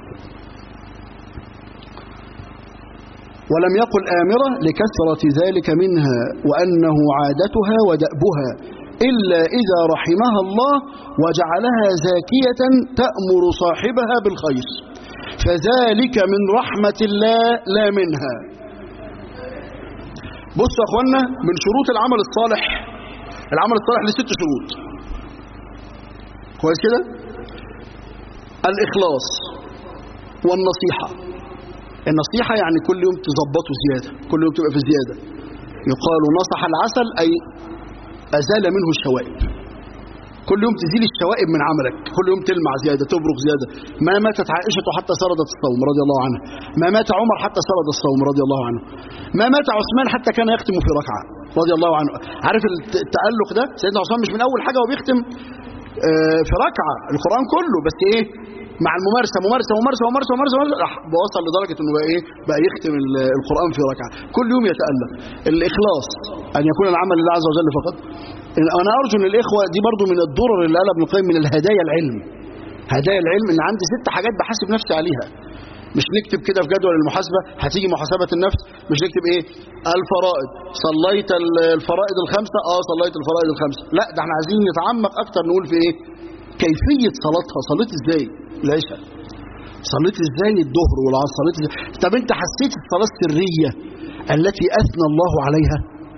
ولم يقل آمرة لكثرة ذلك منها وأنه عادتها ودأبها إلا إذا رحمها الله وجعلها زاكية تأمر صاحبها بالخير فذلك من رحمة الله لا منها بصوا يا أخوانا من شروط العمل الصالح العمل الصالح لست شروط كويس كده الإخلاص والنصيحة النصيحة يعني كل يوم تظبطه زيادة كل يوم تبقى في زيادة يقال نصح العسل أي أزال منه الشوائب كل يوم تزيل الشوائب من عملك كل يوم تلمع زيادة تبرق زيادة ما ماتت عائشة حتى سردت الصوم رضي الله عنها ما مات عمر حتى سرد الصوم رضي الله عنه ما مات عثمان حتى كان يختم في ركعة رضي الله عنه عارف التألق ده سيدنا عثمان مش من أول حاجة وبيختم في ركعة القرآن كله بس ايه مع الممارسه ممارسه ممارسه ممارسه ممارسه, ممارسة راح وصل لدرجه انه بقى ايه بقى يختم ال- القران في ركعه كل يوم يتالم الاخلاص ان يكون العمل لله عز وجل فقط انا ارجو ان الاخوه دي برضو من الضرر اللي قالها ابن القيم من الهدايا العلم هدايا العلم ان عندي ست حاجات بحاسب نفسي عليها مش نكتب كده في جدول المحاسبه هتيجي محاسبه النفس مش نكتب ايه الفرائض صليت ال- الفرائض الخمسه اه صليت الفرائض الخمسه لا ده احنا عايزين نتعمق اكتر نقول في ايه كيفيه صلاتها صليت ازاي العشاء صليت ازاي الظهر والعصر صليت ازاي طب انت حسيت الصلاه السريه التي اثنى الله عليها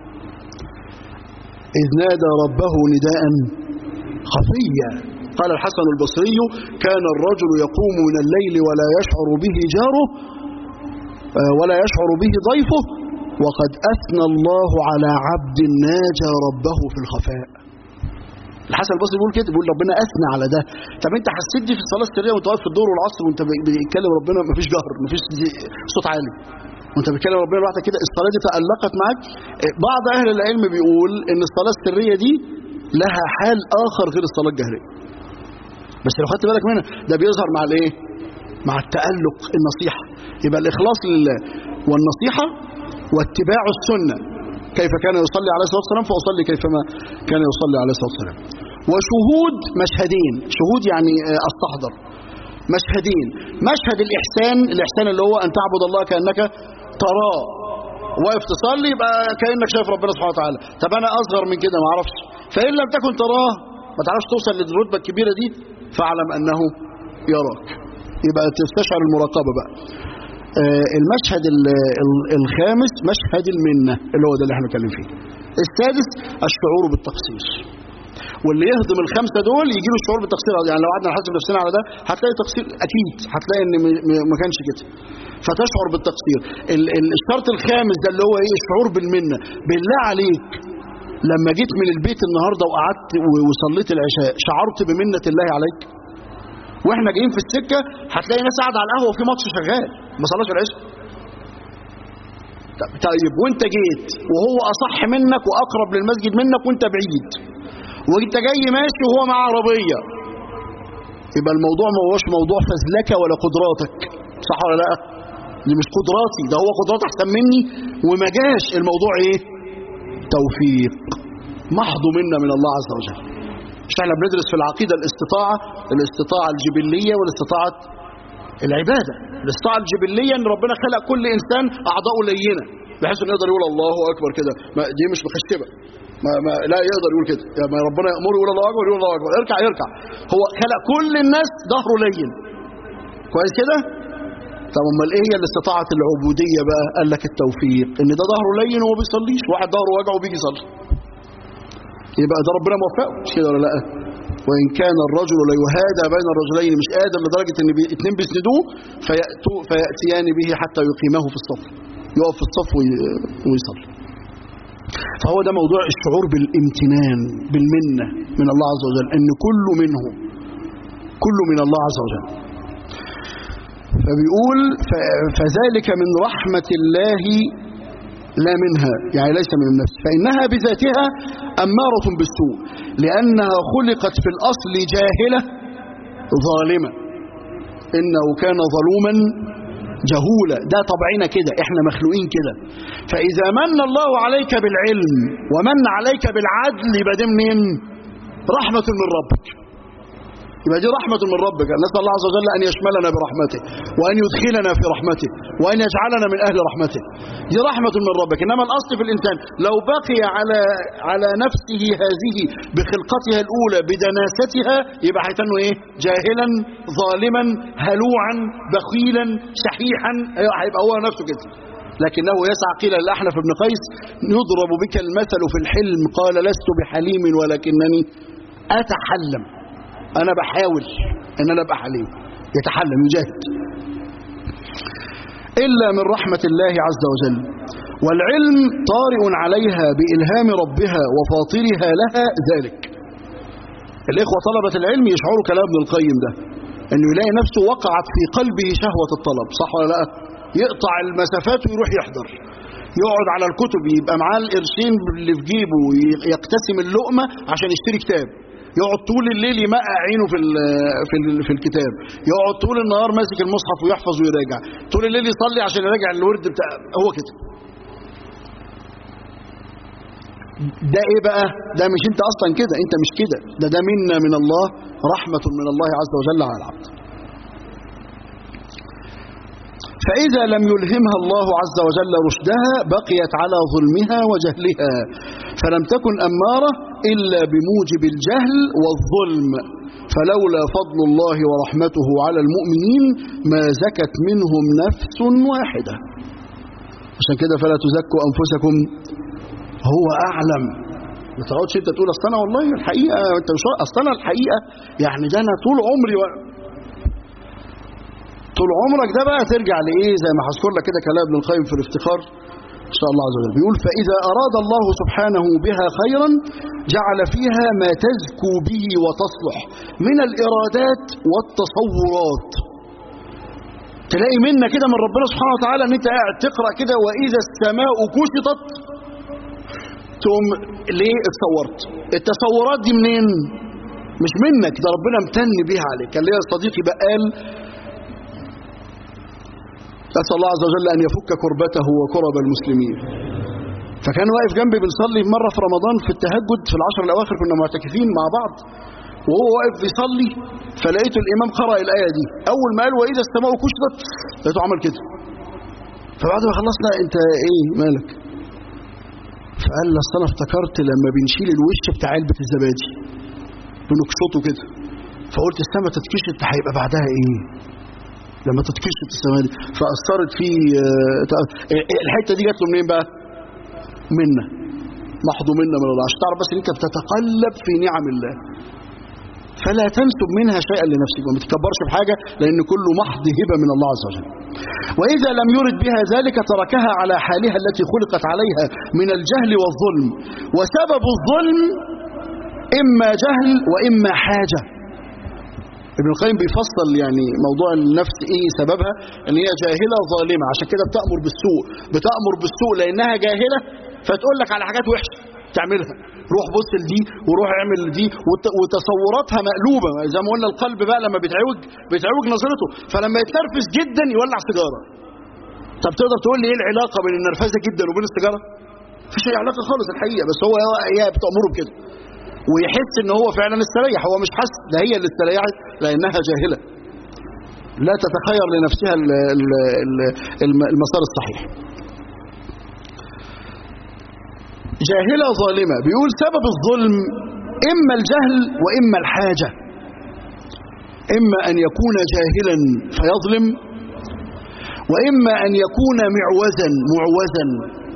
اذ نادى ربه نداء خفيا قال الحسن البصري كان الرجل يقوم من الليل ولا يشعر به جاره آه، ولا يشعر به ضيفه وقد أثنى الله على عبد ناجى ربه في الخفاء الحسن البصري بيقول كده بيقول ربنا أثنى على ده طب انت حسيت دي في الصلاة السرية وانت واقف في الدور والعصر وانت بتكلم ربنا مفيش جهر مفيش صوت عالي وانت بتكلم ربنا لوحدك كده الصلاة دي تألقت معاك آه، بعض أهل العلم بيقول ان الصلاة السرية دي لها حال آخر غير الصلاة الجهرية بس لو خدت بالك منها ده بيظهر مع الايه مع التألق النصيحة يبقى الإخلاص لله والنصيحة واتباع السنة كيف كان يصلي عليه الصلاة والسلام فأصلي كيفما كان يصلي عليه الصلاة والسلام وشهود مشهدين شهود يعني آه، استحضر مشهدين مشهد الإحسان الإحسان اللي هو أن تعبد الله كأنك تراه واقف تصلي يبقى كأنك شايف ربنا سبحانه وتعالى طب أنا أصغر من كده ما أعرفش فإن لم تكن تراه ما تعرفش توصل للرتبة الكبيرة دي فاعلم أنه يراك يبقى تستشعر المراقبة بقى آه، المشهد ال- ال- الخامس مشهد المنة اللي هو ده اللي احنا بنتكلم فيه السادس الشعور بالتقصير واللي يهضم الخمسه دول يجي له الشعور بالتقصير يعني لو قعدنا نحاسب نفسنا على ده هتلاقي تقصير اكيد هتلاقي ان م- م- ما كانش كده فتشعر بالتقصير ال- ال- الشرط الخامس ده اللي هو ايه الشعور بالمنه بالله عليك لما جيت من البيت النهارده وقعدت و- وصليت العشاء شعرت بمنه الله عليك واحنا جايين في السكه هتلاقي ناس قاعده على القهوه وفي ماتش شغال ما صلاش العشاء طب- طيب وانت جيت وهو اصح منك واقرب للمسجد منك وانت بعيد وانت جاي ماشي وهو مع عربيه يبقى الموضوع ما هوش موضوع فزلكه ولا قدراتك صح ولا لا دي مش قدراتي ده هو قدرات احسن مني وما جاش الموضوع ايه توفيق محض منا من الله عز وجل مش احنا بندرس في العقيده الاستطاعه الاستطاعه الجبليه والاستطاعه العباده الاستطاعه الجبليه ان ربنا خلق كل انسان اعضاؤه لينه بحيث انه يقدر يقول الله اكبر كده ما- دي مش مخشبه ما ما لا يقدر يقول كده يعني ما ربنا يامره يقول الله اكبر يقول الله اكبر اركع يركع هو خلق كل الناس ظهره لين كويس كده طب امال ايه هي الاستطاعه العبوديه بقى قال لك التوفيق ان ده ظهره لين وما بيصليش واحد ظهره وجعه وبيجي يصلي يبقى ده ربنا موفقه مش كده ولا لا وان كان الرجل ليهادى بين الرجلين مش قادر لدرجه ان بي- اتنين بيسندوه فيأتوا فياتيان به حتى يقيمه في الصف يقف في الصف وي- ويصلي فهو ده موضوع الشعور بالامتنان بالمنه من الله عز وجل ان كله منه كله من الله عز وجل فبيقول ف- فذلك من رحمة الله لا منها يعني ليس من النفس فإنها بذاتها أمارة بالسوء لأنها خلقت في الأصل جاهلة ظالمة إنه كان ظلوما جهولا ده طبعنا كده احنا مخلوقين كده فإذا من الله عليك بالعلم ومن عليك بالعدل يبقى ده منين رحمة من ربك يبقى دي رحمة من ربك نسأل الله عز وجل أن يشملنا برحمته وأن يدخلنا في رحمته وأن يجعلنا من أهل رحمته دي رحمة من ربك إنما الأصل في الإنسان لو بقي على على نفسه هذه بخلقتها الأولى بدناستها يبقى هيتنه إيه جاهلا ظالما هلوعا بخيلا شحيحا أيوة، هيبقى هو نفسه كده لكنه يسعى قيل للأحنف بن قيس يضرب بك المثل في الحلم قال لست بحليم ولكنني أتحلم انا بحاول ان انا ابقى حليم يتحلم يجاهد الا من رحمه الله عز وجل والعلم طارئ عليها بالهام ربها وفاطرها لها ذلك الاخوه طلبه العلم يشعروا كلام ابن القيم ده انه يلاقي نفسه وقعت في قلبه شهوه الطلب صح ولا لا يقطع المسافات ويروح يحضر يقعد على الكتب يبقى معاه القرشين اللي في جيبه يقتسم اللقمه عشان يشتري كتاب يقعد طول الليل يمقع عينه في ال- في ال- في الكتاب يقعد طول النهار ماسك المصحف ويحفظ ويراجع طول الليل يصلي عشان يراجع الورد بتاع هو كده ده ايه بقى ده مش انت اصلا كده انت مش كده ده ده منا من الله رحمة من الله عز وجل على العبد فإذا لم يلهمها الله عز وجل رشدها بقيت على ظلمها وجهلها فلم تكن أمارة إلا بموجب الجهل والظلم فلولا فضل الله ورحمته على المؤمنين ما زكت منهم نفس واحدة عشان كده فلا تزكوا أنفسكم هو أعلم ما تقعدش انت تقول اصل انا والله الحقيقه انت مش اصل انا الحقيقه يعني ده انا طول عمري و... طول عمرك ده بقى ترجع لايه زي ما هذكر لك كده كلام ابن القيم في الافتخار ان شاء الله عز وجل بيقول فاذا اراد الله سبحانه بها خيرا جعل فيها ما تزكو به وتصلح من الارادات والتصورات تلاقي منا كده من ربنا سبحانه وتعالى ان انت قاعد تقرا كده واذا السماء كشطت تقوم ليه اتصورت التصورات دي منين مش منك ده ربنا امتن بيها عليك كان ليا صديقي بقال أسأل الله عز وجل أن يفك كربته وكرب المسلمين فكان واقف جنبي بنصلي مرة في رمضان في التهجد في العشر الأواخر كنا معتكفين مع بعض وهو واقف بيصلي فلقيت الإمام قرأ الآية دي أول ما قال وإذا السماء كشطت لقيته عمل كده فبعد ما خلصنا أنت إيه مالك فقال لي اصل انا افتكرت لما بنشيل الوش بتاع علبه الزبادي بنكشطه كده فقلت السما تتكشط هيبقى بعدها ايه لما تتكشط السما دي فاثرت في الحته دي جت له منين بقى منا محض منا من الله عشان تعرف بس ان انت بتتقلب في نعم الله فلا تنسب منها شيئا لنفسك وما تتكبرش بحاجه لان كله محض هبه من الله عز وجل وإذا لم يرد بها ذلك تركها على حالها التي خلقت عليها من الجهل والظلم وسبب الظلم إما جهل وإما حاجة ابن القيم بيفصل يعني موضوع النفس ايه سببها ان هي جاهلة ظالمة عشان كده بتأمر بالسوء بتأمر بالسوء لانها جاهلة فتقول لك على حاجات وحشة تعملها روح بص لدي وروح اعمل دي وتصوراتها مقلوبة زي ما قلنا القلب بقى لما بيتعوج بيتعوج نظرته فلما يتنرفز جدا يولع سيجارة طب تقدر تقول لي ايه العلاقة بين النرفزة جدا وبين السيجارة مفيش اي علاقة خالص الحقيقة بس هو هي بتأمره بكده ويحس ان هو فعلا استريح هو مش حاسس ده هي اللي استريحت لانها جاهلة لا تتخير لنفسها المسار الصحيح جاهلة ظالمة بيقول سبب الظلم إما الجهل وإما الحاجة إما أن يكون جاهلا فيظلم وإما أن يكون معوزا معوزا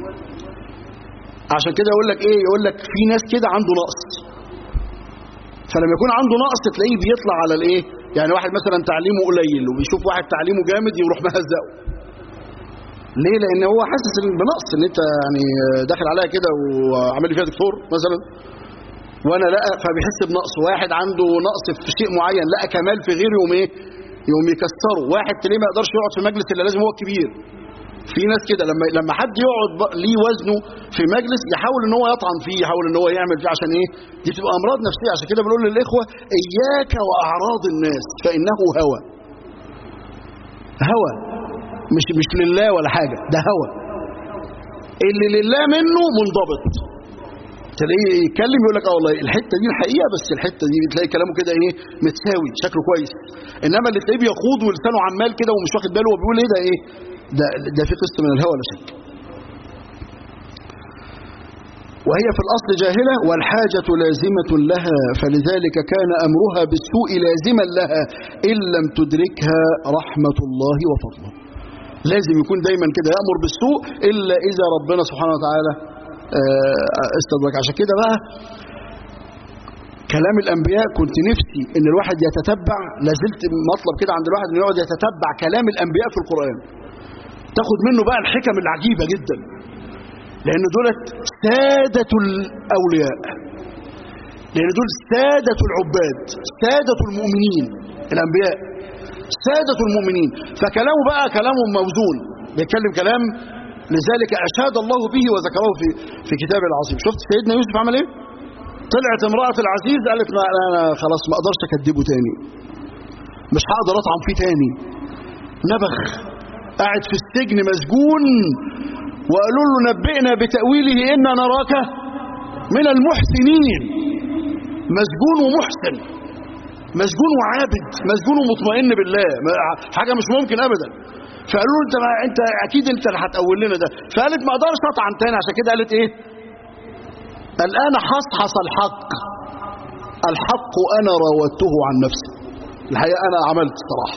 عشان كده يقول لك إيه يقول لك في ناس كده عنده نقص فلما يكون عنده نقص تلاقيه بيطلع على الإيه يعني واحد مثلا تعليمه قليل وبيشوف واحد تعليمه جامد يروح مهزقه ليه لان هو حاسس بنقص ان انت يعني داخل عليا كده وعامل لي فيها دكتور مثلا وانا لا فبيحس بنقص واحد عنده نقص في شيء معين لقى كمال في غيره يوم ايه يوم يكسره واحد تلاقيه ما يقدرش يقعد في مجلس الا لازم هو الكبير في ناس كده لما لما حد يقعد ليه وزنه في مجلس يحاول ان هو يطعن فيه يحاول ان هو يعمل فيه عشان ايه دي بتبقى امراض نفسيه عشان كده بنقول للاخوه اياك واعراض الناس فانه هوى هوى مش مش لله ولا حاجة ده هوى اللي لله منه منضبط تلاقيه يتكلم يقول لك اه والله الحته دي الحقيقه بس الحته دي تلاقي كلامه كده ايه متساوي شكله كويس انما اللي تلاقيه بيخوض ولسانه عمال كده ومش واخد باله وبيقول ايه ده ايه ده ده في قسط من الهوى لا شك وهي في الأصل جاهلة والحاجة لازمة لها فلذلك كان أمرها بالسوء لازما لها إن لم تدركها رحمة الله وفضله لازم يكون دايما كده يأمر بالسوء إلا إذا ربنا سبحانه وتعالى استدرك عشان كده بقى كلام الأنبياء كنت نفسي إن الواحد يتتبع لازلت مطلب كده عند الواحد إنه يقعد يتتبع كلام الأنبياء في القرآن تاخد منه بقى الحكم العجيبة جدا لأن دولت سادة الأولياء لأن دول سادة العباد سادة المؤمنين الأنبياء سادة المؤمنين فكلامه بقى كلامه موزون بيتكلم كلام لذلك أشاد الله به وذكره في في كتابه العظيم شفت سيدنا يوسف عمل ايه طلعت امرأة العزيز قالت ما أنا أنا خلاص ما أقدرش أكذبه تاني مش هقدر أطعم فيه تاني نبخ قاعد في السجن مسجون وقالوا له نبئنا بتأويله إنا نراك من المحسنين مسجون ومحسن مسجون وعابد مسجون ومطمئن بالله ما- حاجة مش ممكن أبدا فقالوا له انت ما انت اكيد انت اللي هتقول لنا ده فقالت ما اقدرش اطعن تاني عشان كده قالت ايه الان حصحص الحق الحق انا راودته عن نفسي الحقيقه انا عملت الصراحه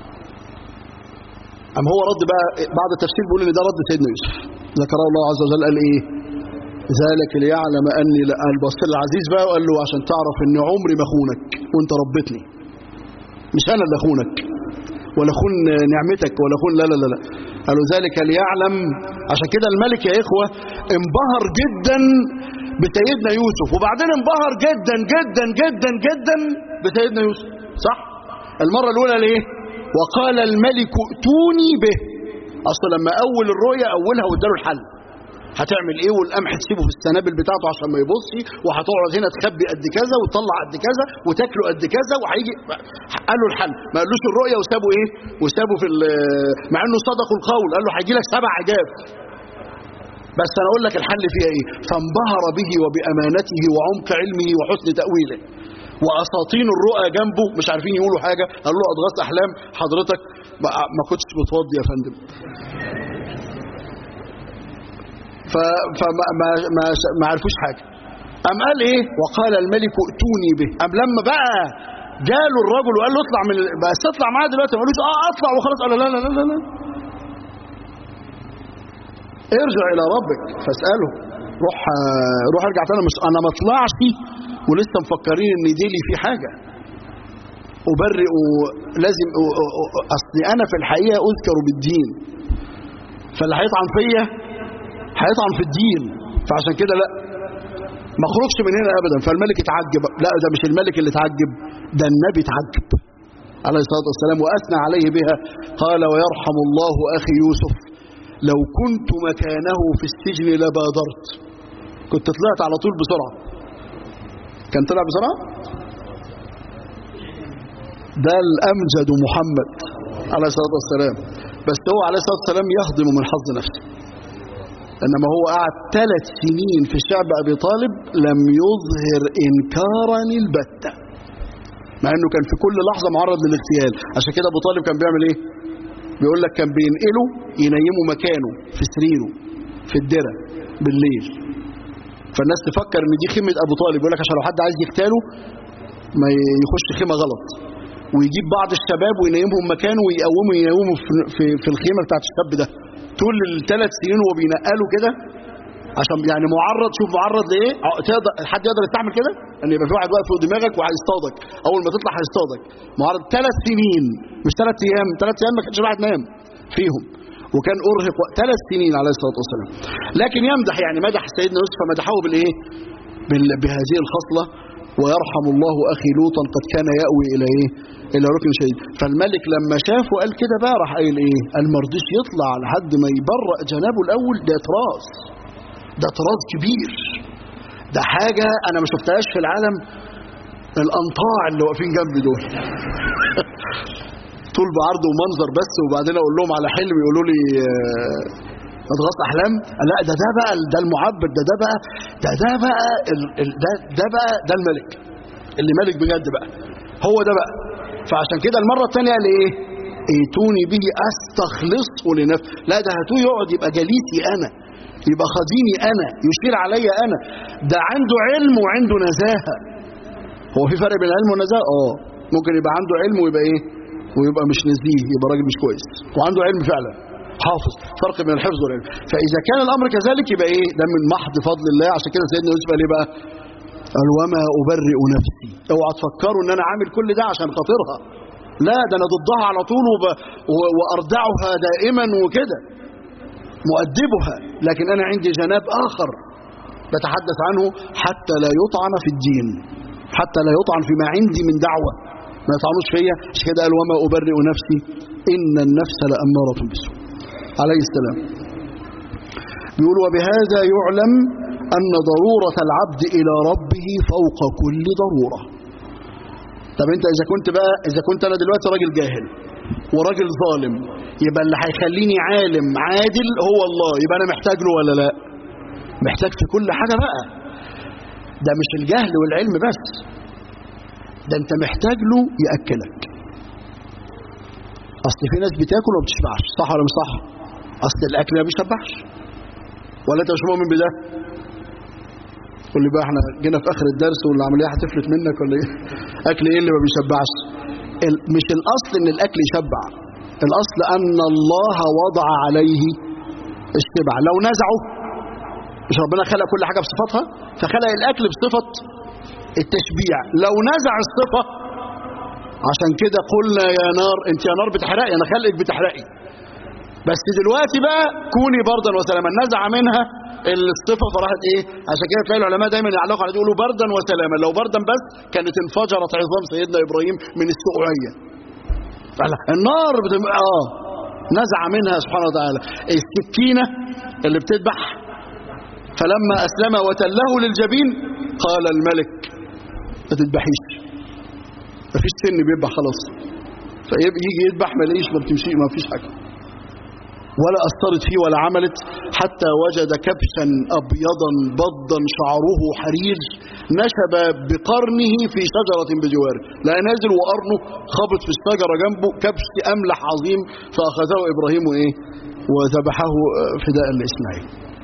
أم هو رد بقى بعد التفسير بيقول ان ده رد سيدنا يوسف ذكره الله عز وجل قال ايه ذلك ليعلم اني لا البصير العزيز بقى وقال له عشان تعرف ان عمري ما اخونك وانت ربتني مش انا اللي اخونك ولا خون نعمتك ولا خون لا لا لا لا قالوا ذلك ليعلم عشان كده الملك يا اخوه انبهر جدا بسيدنا يوسف وبعدين انبهر جدا جدا جدا جدا بسيدنا يوسف صح المره الاولى ليه وقال الملك ائتوني به اصل لما اول الرؤيا اولها واداله الحل هتعمل ايه والقمح تسيبه في السنابل بتاعته عشان ما يبصي وهتقعد هنا تخبي قد كذا وتطلع قد كذا وتاكله قد كذا وهيجي قال له الحل ما قالوش الرؤيه وسابوا ايه وسابوا في ال- مع انه صدقوا القول قال له هيجي لك سبع عجاب بس انا اقول لك الحل فيها ايه فانبهر به وبامانته وعمق علمه وحسن تاويله واساطين الرؤى جنبه مش عارفين يقولوا حاجه قال له اضغاث احلام حضرتك ما ما كنتش بتوضي يا فندم ف فما ما ما, ما عرفوش حاجه قام قال ايه وقال الملك ائتوني به قام لما بقى جاله الرجل وقال له اطلع من ال- بس اطلع معاه دلوقتي ما قالوش اه اطلع وخلاص قال له لا لا لا لا, لا. ارجع الى ربك فاساله روح آه، روح ارجع تاني مش انا ما اطلعش ولسه مفكرين ان دي لي في حاجه ابرئ لازم أ- أ- أ- اصل انا في الحقيقه اذكر بالدين فاللي هيطعن فيا هيطعن في الدين فعشان كده لا ما اخرجش من هنا ابدا فالملك اتعجب لا ده مش الملك اللي اتعجب ده النبي اتعجب عليه الصلاه والسلام واثنى عليه بها قال ويرحم الله اخي يوسف لو كنت مكانه في السجن لبادرت كنت طلعت على طول بسرعه كان طلع بسرعه ده الامجد محمد عليه الصلاه والسلام بس هو عليه الصلاه والسلام يهضم من حظ نفسه انما هو قعد ثلاث سنين في شعب ابي طالب لم يظهر انكارا البتة مع انه كان في كل لحظه معرض للاغتيال عشان كده ابو طالب كان بيعمل ايه بيقول لك كان بينقله ينيمه مكانه في سريره في الدرة بالليل فالناس تفكر ان دي خيمه ابو طالب يقول لك عشان لو حد عايز يغتاله ما يخش خيمه غلط ويجيب بعض الشباب وينيمهم مكانه ويقوموا ينيمهم في, في, في الخيمه بتاعت الشاب ده طول الثلاث سنين وهو بينقله كده عشان يعني معرض شوف معرض لايه ع- تقدر حد يقدر يستحمل كده ان يبقى في واحد واقف فوق دماغك وهيصطادك اول ما تطلع هيصطادك معرض ثلاث سنين مش ثلاث ايام ثلاث ايام ما كانش الواحد نام فيهم وكان ارهق ثلاث سنين عليه الصلاه والسلام لكن يمدح يعني مدح سيدنا يوسف فمدحه بالايه بال- بهذه الخصله ويرحم الله اخي لوطا قد كان ياوي الى ايه الى ركن شديد فالملك لما شافه قال كده بقى راح قايل ايه قال ما رضيش يطلع لحد ما يبرأ جنابه الاول ده طراز ده طراز كبير ده حاجة أنا ما شفتهاش في العالم الأنطاع اللي واقفين جنبي دول طول بعرض ومنظر بس وبعدين أقول لهم على حلم يقولوا لي آه، أضغاث أحلام لا ده ده بقى ده المعبد ده ده بقى ده ده بقى ال- ال- ده ده بقى ده الملك اللي ملك بجد بقى هو ده بقى فعشان كده المرة الثانية قال إيه؟ ائتوني به استخلصه لنفسي لا ده هاتوه يقعد يبقى جليسي انا يبقى خديني انا يشير علي انا ده عنده علم وعنده نزاهه هو في فرق بين العلم والنزاهه اه ممكن يبقى عنده علم ويبقى ايه ويبقى مش نزيه يبقى راجل مش كويس وعنده علم فعلا حافظ فرق بين الحفظ والعلم فاذا كان الامر كذلك يبقى ايه ده من محض فضل الله عشان كده سيدنا يوسف قال ايه بقى قال وما ابرئ نفسي اوعى تفكروا ان انا عامل كل ده عشان خاطرها لا ده انا ضدها على طول وب... و... واردعها دائما وكده مؤدبها لكن انا عندي جناب اخر بتحدث عنه حتى لا يطعن في الدين حتى لا يطعن فيما عندي من دعوه ما يطعنوش فيا مش كده قال وما ابرئ نفسي ان النفس لاماره بالسوء عليه السلام بيقول وبهذا يعلم أن ضرورة العبد إلى ربه فوق كل ضرورة طب أنت إذا كنت بقى إذا كنت أنا دلوقتي راجل جاهل وراجل ظالم يبقى اللي هيخليني عالم عادل هو الله يبقى أنا محتاج له ولا لا محتاج في كل حاجة بقى ده مش الجهل والعلم بس ده أنت محتاج له يأكلك أصل في ناس بتاكل وما بتشبعش صح ولا مش صح أصل الأكل ما بيشبعش ولا أنت مش مؤمن بده قول لي بقى احنا جينا في اخر الدرس والعمليه هتفلت منك ولا ايه اكل ايه اللي ما بيشبعش ال- مش الاصل ان الاكل يشبع الاصل ان الله وضع عليه الشبع لو نزعه مش ربنا خلق كل حاجه بصفتها فخلق الاكل بصفه التشبيع لو نزع الصفه عشان كده قلنا يا نار انت يا نار بتحرقي انا خلقك بتحرقي بس دلوقتي بقى كوني بردا وسلاما نزع منها الصفه فراحت ايه عشان كده تلاقي العلماء دايما يعلقوا على دي يقولوا بردا وسلاما لو بردا بس كانت انفجرت عظام سيدنا ابراهيم من السقوعيه فعلا النار بتم... اه نزع منها سبحانه وتعالى السكينه اللي بتذبح فلما اسلم وتله للجبين قال الملك ما تذبحيش مفيش سن بيذبح خلاص فيجي يذبح ما ليش ما بتمشي ما فيش حاجه ولا أثرت فيه ولا عملت حتى وجد كبشا أبيضا بضا شعره حرير نشب بقرنه في شجرة بجواره لا نازل وقرنه خبط في الشجرة جنبه كبش أملح عظيم فأخذه إبراهيم إيه وذبحه فداء لإسماعيل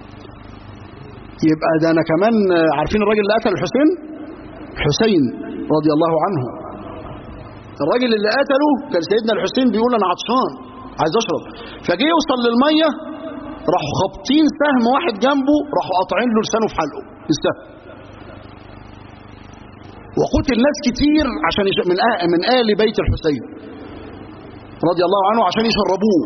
يبقى ده أنا كمان عارفين الراجل اللي قتل الحسين حسين رضي الله عنه الراجل اللي قتله كان سيدنا الحسين بيقول أنا عطشان عايز اشرب فجه يوصل للميه راحوا خابطين سهم واحد جنبه راحوا قاطعين له لسانه في حلقه السهم وقتل ناس كتير عشان يش... من آه من آل بيت الحسين رضي الله عنه عشان يشربوه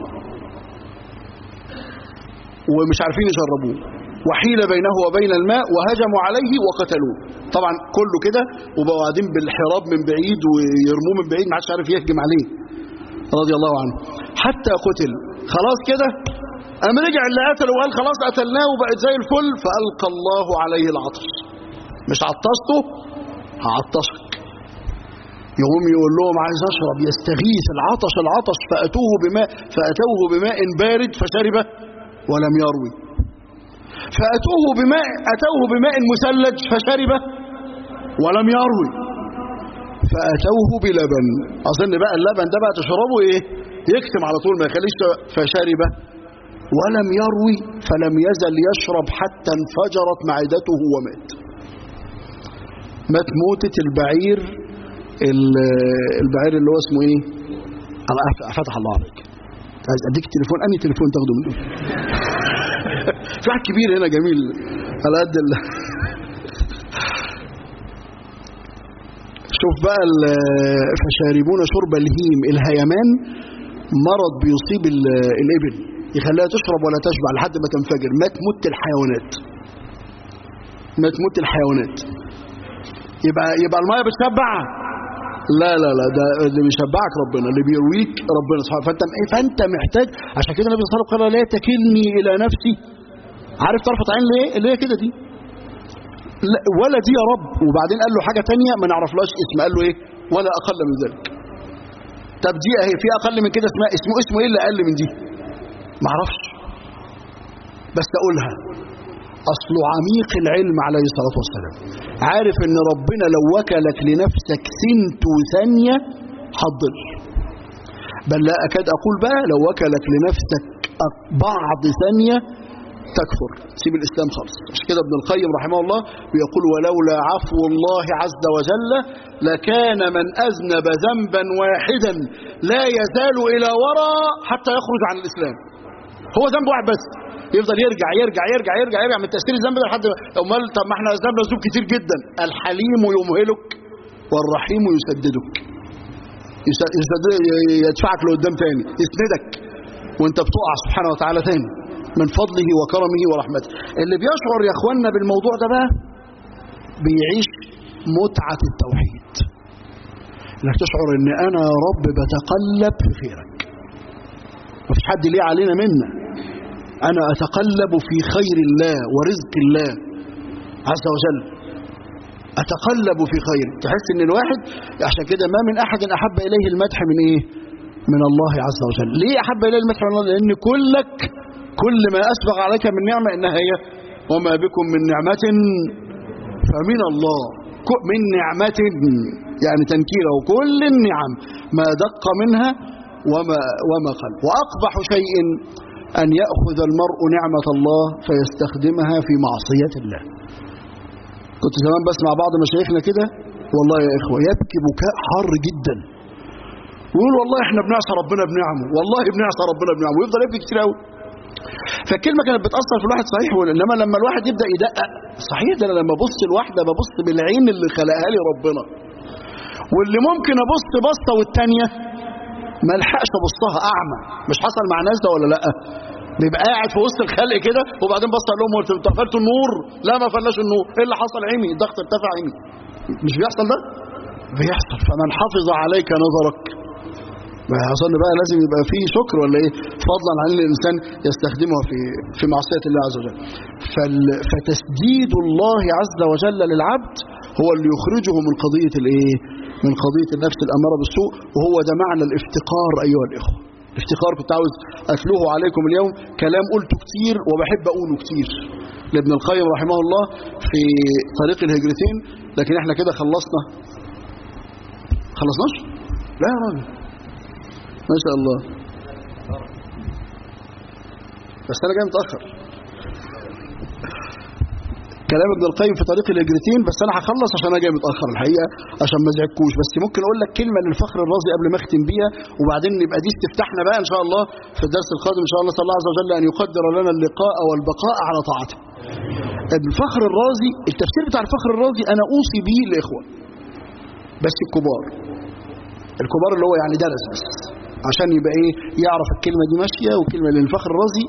ومش عارفين يشربوه وحيل بينه وبين الماء وهجموا عليه وقتلوه طبعا كله كده وبقوا قاعدين بالحراب من بعيد ويرموه من بعيد ما حدش عارف يهجم عليه رضي الله عنه حتى قتل خلاص كده قام رجع اللي قتله وقال خلاص قتلناه وبقت زي الفل فألقى الله عليه العطش مش عطشته هعطشك يقوم يقول لهم عايز اشرب يستغيث العطش العطش فأتوه بماء فأتوه بماء بارد فشربه ولم يروي فأتوه بماء أتوه بماء مثلج فشربه ولم يروي فأتوه بلبن أظن بقى اللبن ده بقى تشربه إيه يكتم على طول ما يخليش فشربه ولم يروي فلم يزل يشرب حتى انفجرت معدته ومات مات موتة البعير البعير اللي هو اسمه ايه فتح الله عليك عايز اديك تليفون انهي تليفون تاخده منه في واحد كبير هنا جميل على قد ال... شوف بقى فشاربون شرب الهيم الهيمان مرض بيصيب الابل يخليها تشرب ولا تشبع لحد ما تنفجر ما تموت الحيوانات ما تموت الحيوانات يبقى يبقى الميه بتشبع لا لا لا ده اللي بيشبعك ربنا اللي بيرويك ربنا سبحانه فانت فانت محتاج عشان كده النبي صلى الله عليه وسلم قال لا تكلني الى نفسي عارف طرفة عين ليه اللي هي كده دي لا ولا دي يا رب وبعدين قال له حاجة تانية ما نعرفلاش اسم قال له ايه ولا اقل من ذلك طب دي اهي في اقل من كده اسمها اسمه اسمه ايه اللي اقل من دي ما اعرفش بس اقولها اصل عميق العلم عليه الصلاة والسلام عارف ان ربنا لو وكلك لنفسك سنت ثانية حضر بل لا اكاد اقول بقى لو وكلك لنفسك بعض ثانية تكفر سيب الإسلام خالص عشان كده ابن القيم رحمه الله بيقول ولولا عفو الله عز وجل لكان من أذنب ذنبا واحدا لا يزال إلى وراء حتى يخرج عن الإسلام هو ذنب واحد بس يفضل يرجع يرجع يرجع يرجع يرجع من تأثير الذنب ده لحد امال طب ما احنا ذنبنا ذنوب كتير جدا الحليم يمهلك والرحيم يسددك يسدد يدفعك لقدام تاني يسندك وانت بتقع سبحانه وتعالى تاني من فضله وكرمه ورحمته اللي بيشعر يا اخوانا بالموضوع ده بقى بيعيش متعة التوحيد انك تشعر ان انا يا رب بتقلب في خيرك مفيش حد ليه علينا منا انا اتقلب في خير الله ورزق الله عز وجل أتقلب في خير تحس ان الواحد عشان كده ما من أحد أحب إليه المدح من إيه من الله عز وجل ليه أحب إليه المدح من الله لأن كلك كل ما أسبغ عليك من نعمة إنها هي وما بكم من نعمة فمن الله من نعمة يعني تنكيره كل النعم ما دق منها وما, وما قل وأقبح شيء أن يأخذ المرء نعمة الله فيستخدمها في معصية الله كنت زمان بسمع بعض مشايخنا كده والله يا إخوة يبكي بكاء حار جدا ويقول والله احنا بنعصى ربنا بنعمه والله بنعصى ربنا بنعمه ويفضل يبكي كتير قوي فالكلمة كانت بتأثر في الواحد صحيح إنما لما الواحد يبدأ يدقق صحيح ده أنا لما أبص الواحدة ببص بالعين اللي خلقها لي ربنا واللي ممكن أبص بصة والتانية ما الحقش أبصها أعمى مش حصل مع ناس ده ولا لأ بيبقى قاعد في وسط الخلق كده وبعدين بص قال لهم انتوا قفلتوا النور لا ما فلاش النور ايه اللي حصل عمي الضغط ارتفع عمي مش بيحصل ده بيحصل فمن حفظ عليك نظرك ما اظن بقى لازم يبقى فيه شكر ولا ايه فضلا عن الانسان يستخدمه في في معصيه الله عز وجل فال فتسديد الله عز وجل للعبد هو اللي يخرجه من قضيه الايه من قضيه النفس الاماره بالسوء وهو ده معنى الافتقار ايها الاخوه الافتقار كنت عاوز اتلوه عليكم اليوم كلام قلته كتير وبحب اقوله كتير لابن القيم رحمه الله في طريق الهجرتين لكن احنا كده خلصنا خلصناش لا يا راجل ما شاء الله بس انا جاي متاخر كلام ابن القيم في طريق الهجرتين بس انا هخلص عشان انا جاي متاخر الحقيقه عشان ما ازعجكوش بس ممكن اقول لك كلمه للفخر الرازي قبل ما اختم بيها وبعدين يبقى دي استفتحنا بقى ان شاء الله في الدرس القادم ان شاء الله صلى الله عز وجل ان يقدر لنا اللقاء والبقاء على طاعته الفخر الرازي التفسير بتاع الفخر الرازي انا اوصي به الاخوه بس الكبار الكبار اللي هو يعني درس بس عشان يبقى ايه يعرف الكلمة دي ماشية والكلمة للفخر الرازي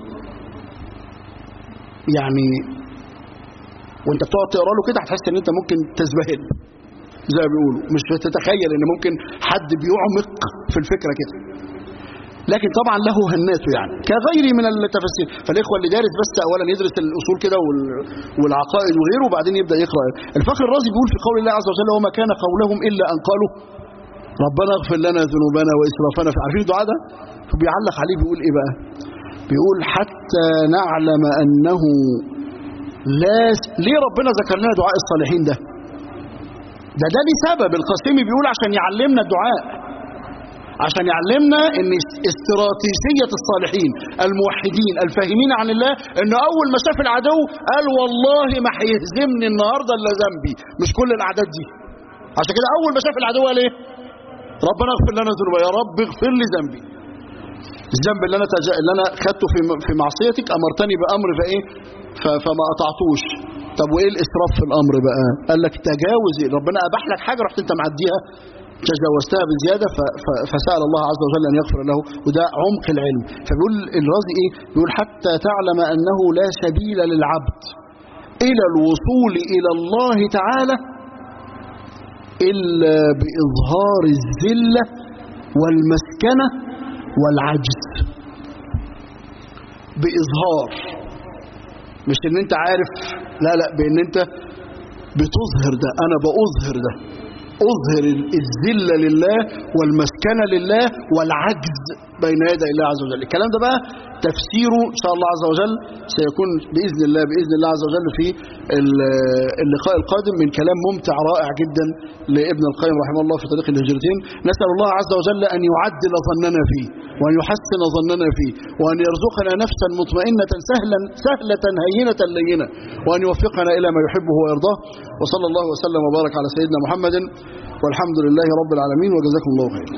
يعني وانت بتقعد تقرا له كده هتحس ان انت ممكن تزبهل زي ما بيقولوا مش بتتخيل ان ممكن حد بيعمق في الفكرة كده لكن طبعا له هناته يعني كغيره من التفاسير فالاخوه اللي دارس بس اولا يدرس الاصول كده والعقائد وغيره وبعدين يبدا يقرا الفخر الرازي بيقول في قول الله عز وجل وما كان قولهم الا ان قالوا ربنا اغفر لنا ذنوبنا واسرافنا في عارفين الدعاء ده فبيعلق عليه بيقول ايه بقى بيقول حتى نعلم انه لا ليه ربنا ذكر لنا دعاء الصالحين ده ده ده ليه سبب القاسمي بيقول عشان يعلمنا الدعاء عشان يعلمنا ان استراتيجية الصالحين الموحدين الفاهمين عن الله ان اول ما شاف العدو قال والله ما هيهزمني النهارده الا ذنبي مش كل الاعداد دي عشان كده اول ما شاف العدو قال ايه ربنا اغفر لنا ذنوبنا يا رب اغفر لي ذنبي الذنب اللي انا تج... اللي انا خدته في في معصيتك امرتني بامر فايه ف... فما قطعتوش طب وايه الاسراف في الامر بقى قال لك تجاوز ربنا اباح لك حاجه رحت انت معديها تجاوزتها بزيادة ف... ف... فسأل الله عز وجل أن يغفر له وده عمق العلم فبيقول الرازي إيه بيقول حتى تعلم أنه لا سبيل للعبد إلى الوصول إلى الله تعالى إلا بإظهار الذلة والمسكنة والعجز بإظهار مش ان انت عارف لا لا بان انت بتظهر ده انا بأظهر ده أظهر الذلة لله والمسكنة لله والعجز بين يدي الله عز وجل الكلام ده بقى تفسيره إن شاء الله عز وجل سيكون بإذن الله بإذن الله عز وجل في اللقاء القادم من كلام ممتع رائع جدا لابن القيم رحمه الله في طريق الهجرتين نسأل الله عز وجل أن يعدل ظننا فيه وأن يحسن ظننا فيه وأن يرزقنا نفسا مطمئنة سهلا سهلة هينة لينة وأن يوفقنا إلى ما يحبه ويرضاه وصلى الله وسلم وبارك على سيدنا محمد والحمد لله رب العالمين وجزاكم الله خير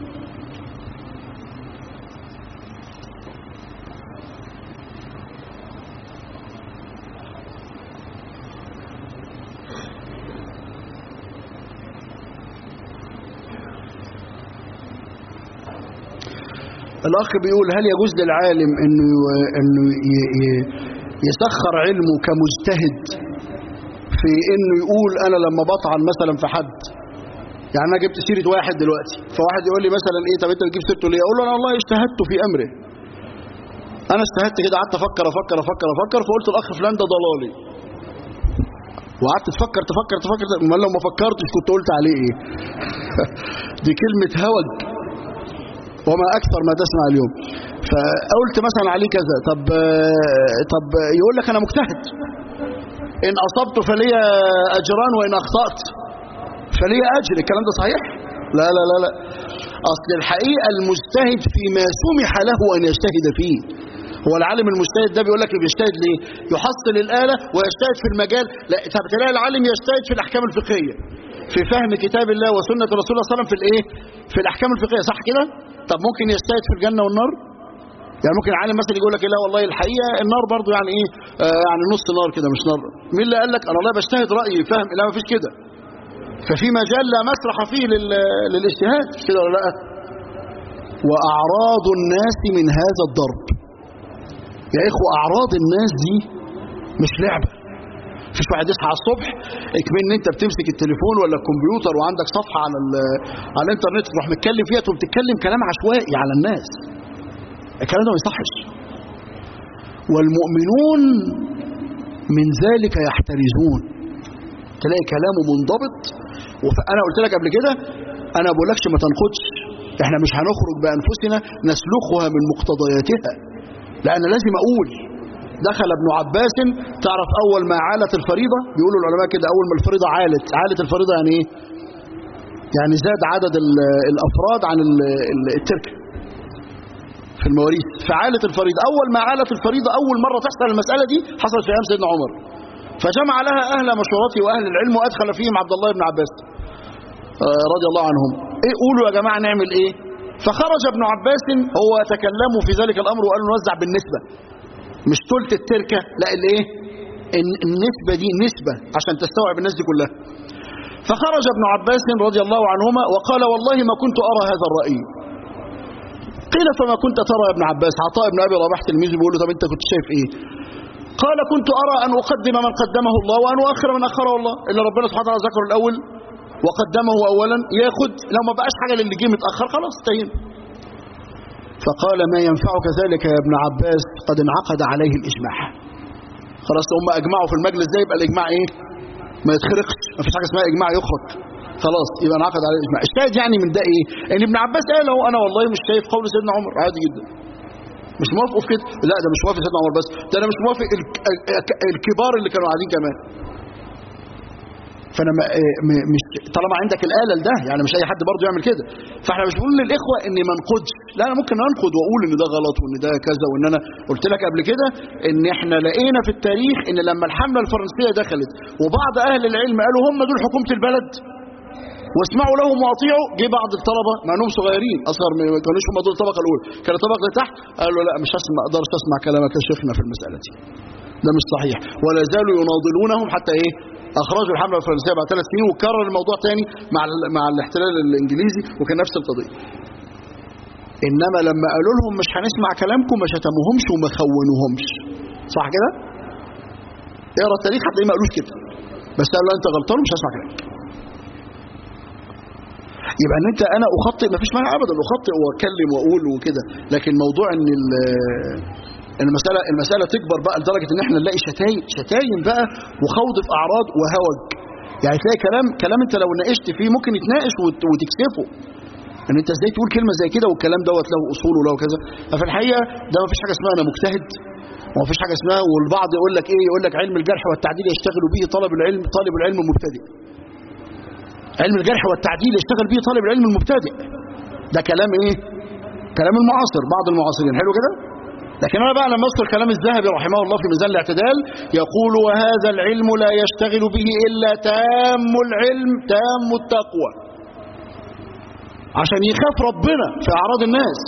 الأخ بيقول هل يجوز للعالم أنه, إنه يسخر علمه كمجتهد في أنه يقول أنا لما بطعن مثلا في حد يعني أنا جبت سيرة واحد دلوقتي فواحد يقول لي مثلا إيه طب أنت بتجيب سيرته ليه أقول له أنا والله اجتهدت في أمره أنا اجتهدت كده قعدت أفكر أفكر أفكر أفكر فقلت الأخ فلان ده ضلالي وقعدت تفكر تفكر تفكر امال لو ما فكرتش كنت قلت عليه ايه دي كلمة هوج وما اكثر ما تسمع اليوم فقلت مثلا عليه كذا طب طب يقول لك انا مجتهد ان اصبت فلي اجران وان اخطأت فلي اجر الكلام ده صحيح لا لا لا لا اصل الحقيقة المجتهد فيما سمح له ان يجتهد فيه هو العالم المجتهد ده بيقول لك بيجتهد ليه يحصل الآلة ويجتهد في المجال لا طب تلاقي العالم يجتهد في الأحكام الفقهية في فهم كتاب الله وسنة رسول الله صلى الله عليه وسلم في الايه في الأحكام الفقهية صح كده طب ممكن يجتهد في الجنة والنار يعني ممكن عالم مثلا يقول لك لا والله الحقيقة النار برضو يعني ايه آه يعني نص نار كده مش نار مين اللي قال لك انا والله بجتهد رأيي فاهم لا ما فيش كده ففي مجال لا مسرح فيه للاجتهاد كده ولا لا وأعراض الناس من هذا الضرب يا إخوة أعراض الناس دي مش لعبة مفيش واحد يصحى على الصبح اكمن ان انت بتمسك التليفون ولا الكمبيوتر وعندك صفحة على على الانترنت تروح متكلم فيها تقوم تتكلم كلام عشوائي على الناس الكلام ده ما يصحش والمؤمنون من ذلك يحترزون تلاقي كلامه منضبط وانا قلت لك قبل كده انا ما بقولكش ما تنقضش احنا مش هنخرج بانفسنا نسلخها من مقتضياتها لأن لازم أقول دخل ابن عباس تعرف أول ما عالت الفريضة بيقولوا العلماء كده أول ما الفريضة عالت عالت الفريضة يعني إيه يعني زاد عدد الأفراد عن التركة في المواريث فعالت الفريضة أول ما عالت الفريضة أول مرة تحصل المسألة دي حصلت في أيام سيدنا عمر فجمع لها أهل مشورته وأهل العلم وأدخل فيهم عبد الله بن عباس رضي الله عنهم إيه قولوا يا جماعة نعمل إيه فخرج ابن عباس هو تكلموا في ذلك الأمر وقالوا نوزع بالنسبة مش ثلث التركة لا الايه النسبة دي نسبة عشان تستوعب الناس دي كلها فخرج ابن عباس رضي الله عنهما وقال والله ما كنت أرى هذا الرأي قيل فما كنت ترى يا ابن عباس عطاء ابن أبي رباح تلميذه بيقول له طب انت كنت شايف ايه قال كنت أرى أن أقدم من قدمه الله وأن أؤخر من أخره الله إلا ربنا سبحانه وتعالى ذكره الأول وقدمه أولا ياخد لو ما بقاش حاجة للي جه متأخر خلاص استهين فقال ما ينفعك ذلك يا ابن عباس قد انعقد عليه الإجماع خلاص هم أجمعوا في المجلس ده يبقى الإجماع إيه ما يتخرقش ما فيش حاجة اسمها إجماع يخرق خلاص يبقى انعقد عليه الإجماع الشاهد يعني من ده إيه إن ابن عباس قال هو أنا والله مش شايف قول سيدنا عمر عادي جدا مش موافق في كده لا ده مش موافق سيدنا عمر بس ده أنا مش موافق الكبار اللي كانوا قاعدين كمان فانا مش طالما عندك الاله لده يعني مش اي حد برضه يعمل كده فاحنا مش بنقول للاخوه اني ما انقدش لا انا ممكن انقد واقول ان ده غلط وان ده كذا وان انا قلت لك قبل كده ان احنا لقينا في التاريخ ان لما الحمله الفرنسيه دخلت وبعض اهل العلم قالوا هم دول حكومه البلد واسمعوا لهم واطيعوا جه بعض الطلبه مع انهم صغيرين اصغر ما كانوش هم دول الطبقه الاولى كان الطبقه اللي تحت قالوا لا مش هسمع اقدرش اسمع كلامك يا شيخنا في المساله دي ده مش صحيح ولا زالوا يناضلونهم حتى ايه اخرجوا الحمله الفرنسيه بعد ثلاث سنين وكرر الموضوع تاني مع مع الاحتلال الانجليزي وكان نفس القضيه انما لما قالوا لهم مش هنسمع كلامكم ما شتموهمش وما خونوهمش صح كده اقرا التاريخ هتلاقيه ما قالوش كده بس قالوا انت غلطان ومش هسمع كلامك يبقى ان انت انا اخطئ ما فيش مانع ابدا اخطئ واكلم واقول وكده لكن موضوع ان المسألة المسألة تكبر بقى لدرجة ان احنا نلاقي شتايم شتايم بقى وخوض في اعراض وهوج يعني تلاقي كلام كلام انت لو ناقشت فيه ممكن يتناقش وتكسفه ان انت ازاي تقول كلمة زي كده والكلام دوت له اصول وله كذا ففي الحقيقة ده ما فيش حاجة اسمها انا مجتهد وما فيش حاجة اسمها والبعض يقول لك ايه يقول لك علم الجرح والتعديل يشتغل به طالب العلم طالب العلم المبتدئ علم الجرح والتعديل يشتغل به طالب العلم المبتدئ ده كلام ايه كلام المعاصر بعض المعاصرين حلو كده لكن أنا بقى لما أذكر كلام الذهبي رحمه الله في ميزان الاعتدال يقول وهذا العلم لا يشتغل به إلا تام العلم تام التقوى عشان يخاف ربنا في أعراض الناس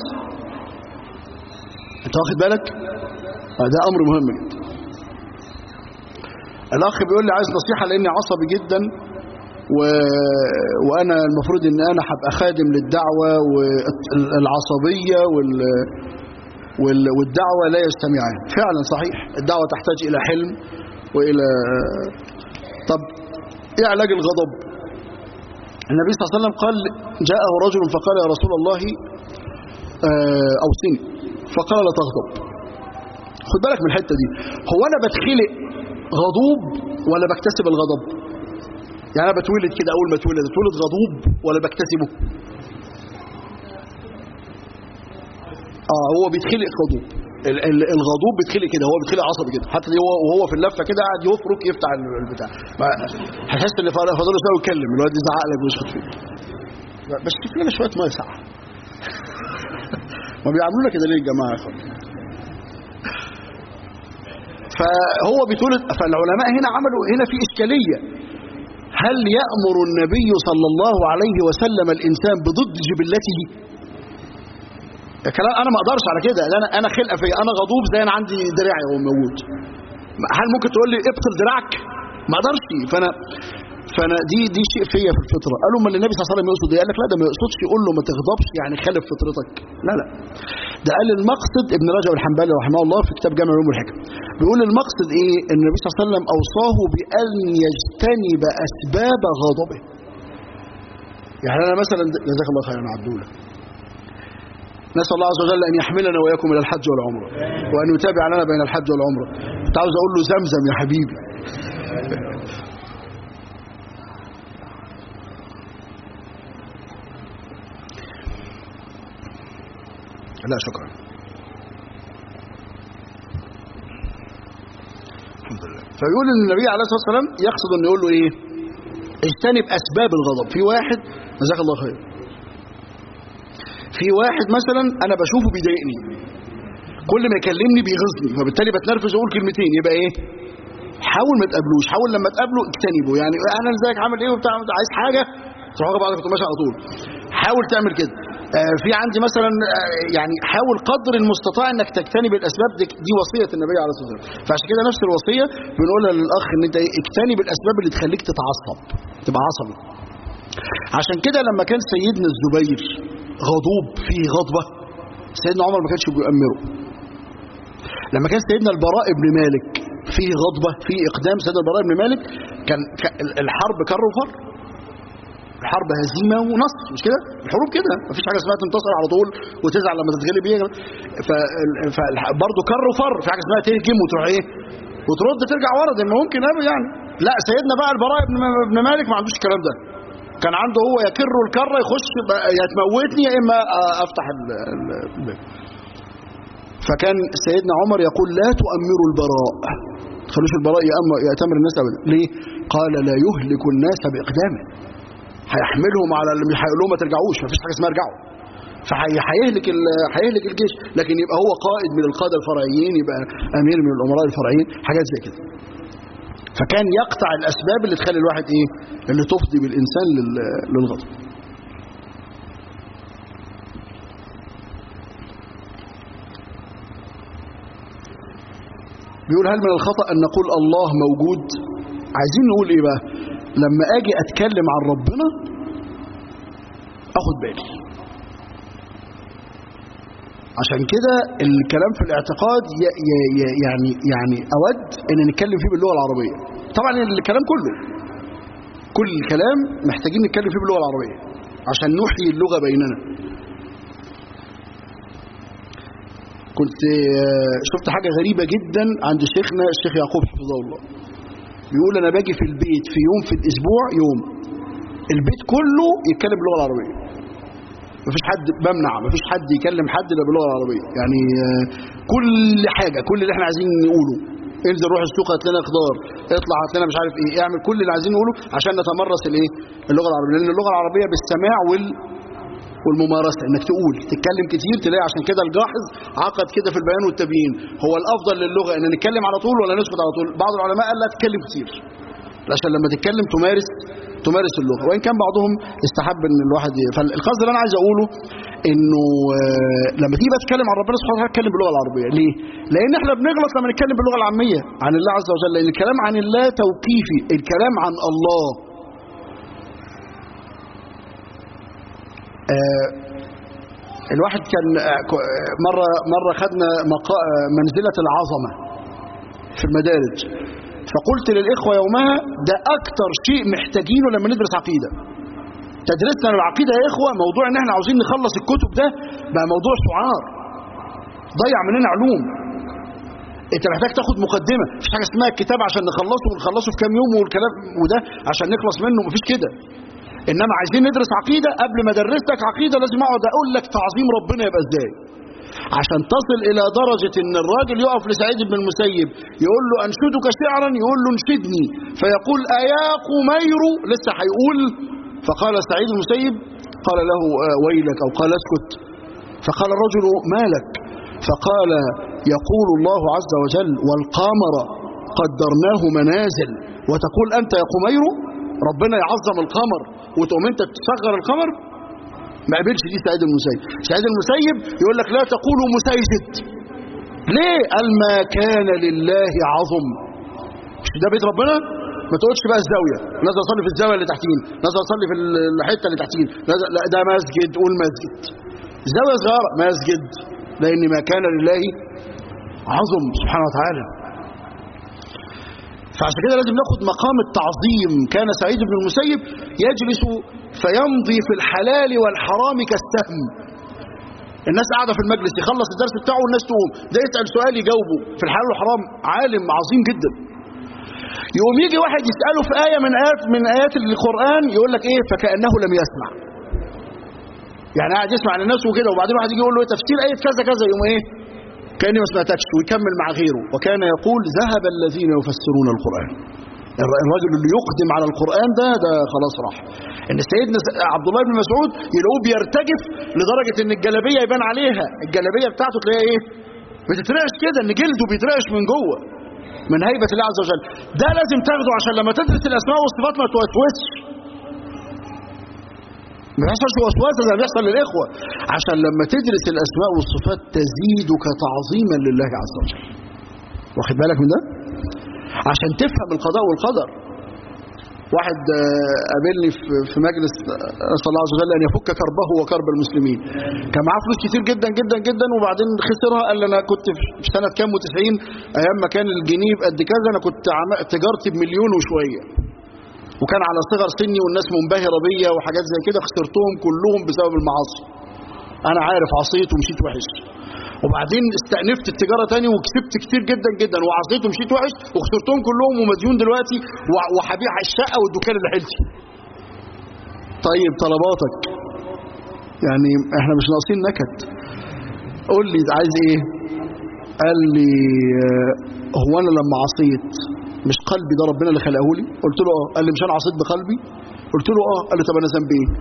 أنت واخد بالك ده أمر مهم جدا الأخ بيقول لي عايز نصيحة لأني عصبي جدا و... وأنا المفروض أن أنا هبقى خادم للدعوة والعصبية وال... والدعوة لا يجتمعان فعلا صحيح الدعوة تحتاج إلى حلم وإلى طب إيه علاج الغضب النبي صلى الله عليه وسلم قال جاءه رجل فقال يا رسول الله أوصني فقال لا تغضب خد بالك من الحتة دي هو أنا بتخلق غضوب ولا بكتسب الغضب يعني انا بتولد كده اول ما اتولد اتولد غضوب ولا بكتسبه اه هو بيتخلق غضوب ال- ال- الغضوب بيتخلق كده هو بيتخلق عصبي كده حتى هو وهو في اللفه كده قاعد يفرك يفتح ال- البتاع ما- هتحس ان فاضل فاضل له شويه يتكلم الواد يزعق لك ويشخط فيك بس شوف لنا شويه ميه ساقعه ما بيعملونا كده ليه يا جماعه يا اخوان فهو بيتولد فالعلماء هنا عملوا هنا في اشكاليه هل يأمر النبي صلى الله عليه وسلم الإنسان بضد جبلته الكلام أنا ما أقدرش على كده انا أنا خلقة في أنا غضوب زي أنا عندي دراعي هو موجود هل ممكن تقول لي ابطل دراعك ما أقدرش فأنا فأنا دي دي شيء فيا في الفطرة قالوا ما النبي صلى الله عليه وسلم يقصد إيه؟ قال لك لا ده ما يقصدش يقول له ما تغضبش يعني خالف فطرتك لا لا ده قال المقصد ابن رجب الحنبلي رحمه الله في كتاب جامع علوم الحكم بيقول المقصد ايه ان النبي صلى الله عليه وسلم اوصاه بان يجتنب اسباب غضبه يعني انا مثلا جزاك الله خيرا عبدوله نسال الله عز وجل ان يحملنا واياكم الى الحج والعمره وان يتابع لنا بين الحج والعمره كنت عاوز اقول له زمزم يا حبيبي لا شكرا الحمد لله فيقول ان النبي عليه الصلاه والسلام يقصد انه يقول له ايه اجتنب اسباب الغضب في واحد جزاك الله خير في واحد مثلا انا بشوفه بيضايقني كل ما يكلمني بيغيظني فبالتالي بتنرفز واقول كلمتين يبقى ايه حاول ما تقابلوش حاول لما تقابله اجتنبه يعني انا ازيك عامل ايه وبتاع عايز حاجه تروح واخد بعضك كنت ماشي على طول حاول تعمل كده آه، في عندي مثلا آه، يعني حاول قدر المستطاع انك تجتنب الاسباب دي, دي وصيه النبي عليه الصلاه والسلام فعشان كده نفس الوصيه بنقولها للاخ ان انت إيه؟ اجتنب الاسباب اللي تخليك تتعصب تبقى عصبي عشان كده لما كان سيدنا الزبير غضوب فيه غضبه سيدنا عمر ما كانش بيؤمره لما كان سيدنا البراء بن مالك فيه غضبه فيه اقدام سيدنا البراء بن مالك كان ك- الحرب كر وفر الحرب هزيمه ونصر مش كده الحروب كده مفيش حاجه اسمها تنتصر على طول وتزعل لما تتغلب ايه فبرضه كر وفر في حاجه اسمها تهجم وتروح ايه وترد ترجع ورا زي ما ممكن أبدا يعني لا سيدنا بقى البراء بن بن مالك ما عندوش الكلام ده كان عنده هو يكر الكره يخش بقى يا تموتني يا اما افتح ال- ال- الباب فكان سيدنا عمر يقول لا تؤمروا البراء خلوش البراء يأمر يأتمر الناس ابدا ليه قال لا يهلك الناس باقدامه هيحملهم على اللي مش هيقول لهم ما ترجعوش مفيش حاجه اسمها ارجعوا فهيهلك هيهلك الجيش لكن يبقى هو قائد من القاده الفرعيين يبقى امير من الامراء الفرعيين حاجات زي كده فكان يقطع الاسباب اللي تخلي الواحد ايه اللي تفضي بالانسان لل- للغضب بيقول هل من الخطأ أن نقول الله موجود عايزين نقول إيه بقى لما أجي أتكلم عن ربنا أخد بالي عشان كده الكلام في الاعتقاد ي- ي- ي- يعني يعني أود أن نتكلم فيه باللغة العربية طبعا الكلام كله كل الكلام محتاجين نتكلم فيه باللغة العربية عشان نحيي اللغة بيننا كنت آه، شفت حاجة غريبة جدا عند شيخنا الشيخ يعقوب حفظه الله بيقول أنا باجي في البيت في يوم في الأسبوع يوم البيت كله يتكلم باللغة العربية مفيش حد بمنع مفيش حد يكلم حد الا باللغة العربية يعني آه، كل حاجة كل اللي احنا عايزين نقوله انزل روح السوق هات لنا خضار اطلع هات لنا مش عارف ايه اعمل كل اللي عايزين نقوله عشان نتمرس الايه اللغة العربية لأن اللغة العربية بالسماع وال والممارسة انك تقول تتكلم كتير تلاقي عشان كده الجاحظ عقد كده في البيان والتبيين هو الافضل للغة ان نتكلم على طول ولا نسكت على طول بعض العلماء قال لا تتكلم كتير عشان لما تتكلم تمارس تمارس اللغة وإن كان بعضهم استحب ان الواحد ي- فالقصد اللي انا عايز اقوله انه آه، لما تيجي بقى تتكلم عن ربنا سبحانه وتعالى تتكلم باللغة العربية ليه؟ لان احنا بنغلط لما نتكلم باللغة العامية عن الله عز وجل لان الكلام عن الله توقيفي الكلام عن الله آه، الواحد كان آه، ك- آه، مرة مرة خدنا مقا- آه، منزلة العظمة في المدارج فقلت للإخوة يومها ده أكتر شيء محتاجينه لما ندرس عقيدة تدرسنا العقيدة يا إخوة موضوع إن إحنا عاوزين نخلص الكتب ده بقى موضوع سعار ضيع مننا علوم انت محتاج تاخد مقدمه مفيش حاجه اسمها الكتاب عشان نخلصه ونخلصه في كام يوم والكلام وده عشان نخلص منه مفيش كده انما عايزين ندرس عقيده قبل ما ادرس لك عقيده لازم اقعد اقول لك تعظيم ربنا يبقى ازاي عشان تصل الى درجه ان الراجل يقف لسعيد بن المسيب يقول له انشدك شعرا يقول له انشدني فيقول ايا قمير لسه هيقول فقال سعيد المسيب قال له آه، ويلك او قال اسكت فقال الرجل ما لك فقال يقول الله عز وجل والقمر قدرناه منازل وتقول أنت يا قمير ربنا يعظم القمر وتقوم أنت تصغر القمر ما قبلش دي سعيد المسيب سعيد المسيب يقول لك لا تقولوا مسيجد ليه قال ما كان لله عظم مش ده بيت ربنا ما تقولش بقى الزاويه نازل اصلي في الزاويه اللي تحتين نازل اصلي في الحته اللي تحتين نازل لا ده مسجد قول مسجد زاويه صغيره مسجد لان ما كان لله عظم سبحانه وتعالى فعشان كده لازم ناخد مقام التعظيم كان سعيد بن المسيب يجلس فيمضي في الحلال والحرام كالسهم الناس قاعده في المجلس يخلص الدرس بتاعه والناس تقوم ده يسال سؤال يجاوبه في الحلال والحرام عالم عظيم جدا يقوم يجي واحد يساله في ايه من ايات من ايات القران يقول لك ايه فكانه لم يسمع يعني قاعد يسمع للناس وكده وبعدين واحد يجي يقول له إيه تفسير ايه كذا كذا يقوم ايه كاني ما سمعتكش ويكمل مع غيره وكان يقول ذهب الذين يفسرون القران الراجل اللي يقدم على القرآن ده ده خلاص راح ان سيدنا عبد الله بن مسعود يلاقوه بيرتجف لدرجة ان الجلابية يبان عليها الجلابية بتاعته تلاقيها ايه بتترعش كده ان جلده بيترعش من جوه من هيبة الله عز وجل ده لازم تاخده عشان لما تدرس الاسماء والصفات ما توسوسش ما يحصلش وسواس زي ما بيحصل للاخوه عشان لما تدرس الاسماء والصفات تزيدك تعظيما لله عز وجل واخد بالك من ده عشان تفهم القضاء والقدر واحد قابلني في مجلس اسال الله عز وجل ان يفك كربه وكرب المسلمين كان معاه فلوس كتير جدا جدا جدا وبعدين خسرها قال لي انا كنت في سنه كام و90 ايام ما كان الجنيه بقد كذا انا كنت تجارتي بمليون وشويه وكان على صغر سني والناس منبهره بيا وحاجات زي كده خسرتهم كلهم بسبب المعاصي انا عارف عصيت ومشيت وحش وبعدين استأنفت التجارة تاني وكسبت كتير جدا جدا وعصيت ومشيت وحش وخسرتهم كلهم ومديون دلوقتي وهبيع الشقة والدكان اللي حيلتي طيب طلباتك يعني احنا مش ناقصين نكد قول لي عايز ايه قال لي هو انا لما عصيت مش قلبي ده ربنا اللي خلقه لي قلت له اه قال لي مش انا عصيت بقلبي قلت له اه قال لي طب انا ذنبي ايه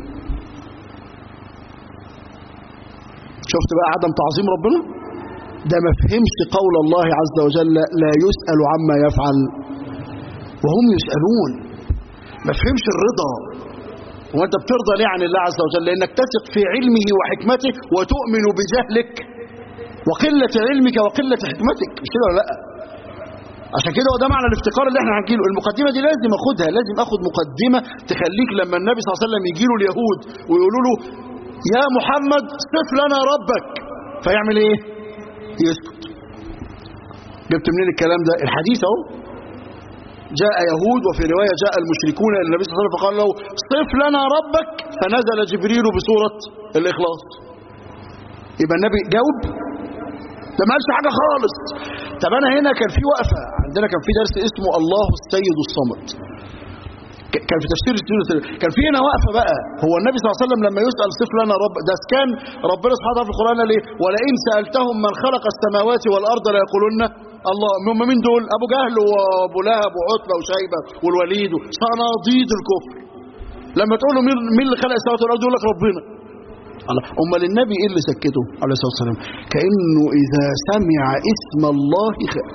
شفت بقى عدم تعظيم ربنا ده ما فهمش قول الله عز وجل لا يسأل عما يفعل وهم يسألون ما فهمش الرضا وانت بترضى ليه عن الله عز وجل لانك تثق في علمه وحكمته وتؤمن بجهلك وقلة علمك وقلة حكمتك مش كده ولا لا عشان كده هو ده معنى الافتقار اللي احنا هنجيله المقدمة دي لازم اخدها لازم اخد مقدمة تخليك لما النبي صلى الله عليه وسلم يجيله اليهود ويقولوا له يا محمد صف لنا ربك فيعمل ايه يسكت جبت منين الكلام ده الحديث اهو جاء يهود وفي رواية جاء المشركون إلى النبي صلى الله عليه وسلم فقال له صف لنا ربك فنزل جبريل بسورة الإخلاص يبقى النبي جاوب ده ما قالش حاجة خالص طب أنا هنا كان في وقفة عندنا كان في درس اسمه الله السيد الصمد كان في تفسير كان في هنا وقفه بقى هو النبي صلى الله عليه وسلم لما يسال صف لنا رب ده كان ربنا سبحانه وتعالى في القران قال ايه ولئن سالتهم من خلق السماوات والارض ليقولن الله هم مين دول ابو جهل وابو لهب وعتبه وشيبه والوليد صناديد الكفر لما تقول له مين اللي خلق السماوات والارض يقول لك ربنا الله امال النبي ايه اللي سكته عليه الصلاه والسلام كانه اذا سمع اسم الله خاف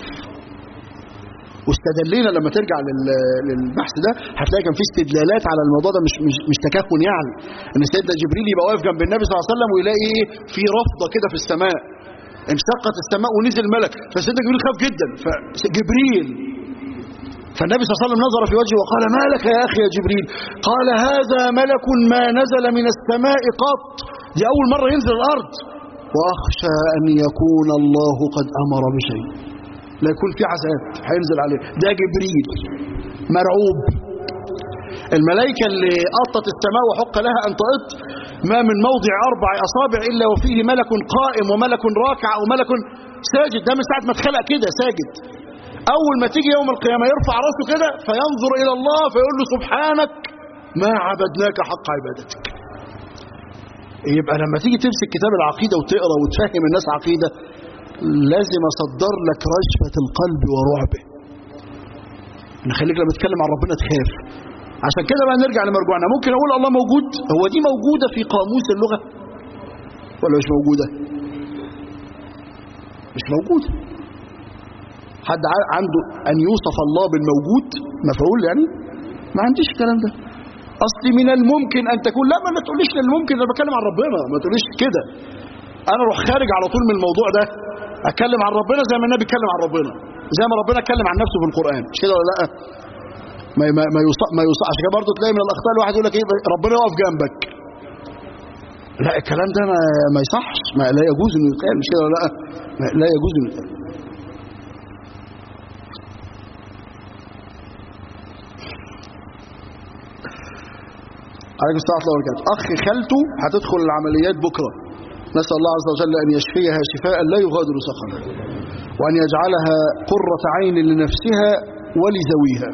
واستدلينا لما ترجع للبحث ده هتلاقي كان في استدلالات على الموضوع ده مش مش مش تكهن يعني ان سيدنا جبريل يبقى واقف جنب النبي صلى الله عليه وسلم ويلاقي ايه في رفضه كده في السماء انشقت السماء ونزل ملك فسيدنا جبريل خاف جدا فجبريل فالنبي صلى الله عليه وسلم نظر في وجهه وقال ما لك يا اخي يا جبريل قال هذا ملك ما نزل من السماء قط دي اول مره ينزل الارض واخشى ان يكون الله قد امر بشيء لا يكون في عذاب هينزل عليه ده جبريل مرعوب الملائكة اللي قطت السماء وحق لها أن تقط ما من موضع أربع أصابع إلا وفيه ملك قائم وملك راكع وملك ساجد ده من ساعة ما اتخلق كده ساجد أول ما تيجي يوم القيامة يرفع راسه كده فينظر إلى الله فيقول له سبحانك ما عبدناك حق عبادتك يبقى لما تيجي تمسك كتاب العقيدة وتقرأ وتفهم الناس عقيدة لازم أصدر لك رجفة القلب ورعبه نخليك لما تتكلم عن ربنا تخاف عشان كده بقى نرجع لمرجوعنا ممكن أقول الله موجود هو دي موجودة في قاموس اللغة ولا مش موجودة مش موجودة حد عنده أن يوصف الله بالموجود مفعول يعني ما عنديش الكلام ده أصلي من الممكن أن تكون لا ما تقوليش للممكن أنا بتكلم عن ربنا ما تقوليش كده أنا أروح خارج على طول من الموضوع ده أتكلم عن ربنا زي ما النبي اتكلم عن ربنا زي ما ربنا اتكلم عن نفسه في القرآن مش كده ولا لا ما ما ما يوصل ما يوصل عشان كده برضه تلاقي من الأخطاء الواحد يقول لك إيه ربنا يقف جنبك لا الكلام ده ما, ما يصحش ما لا يجوز انه يتقال مش كده ولا لا ما لا يجوز انه يتقال عليكم السلام ورحمه الله وبركاته اخ خالته هتدخل العمليات بكره نسال الله عز وجل ان يشفيها شفاء لا يغادر سقما وان يجعلها قره عين لنفسها ولذويها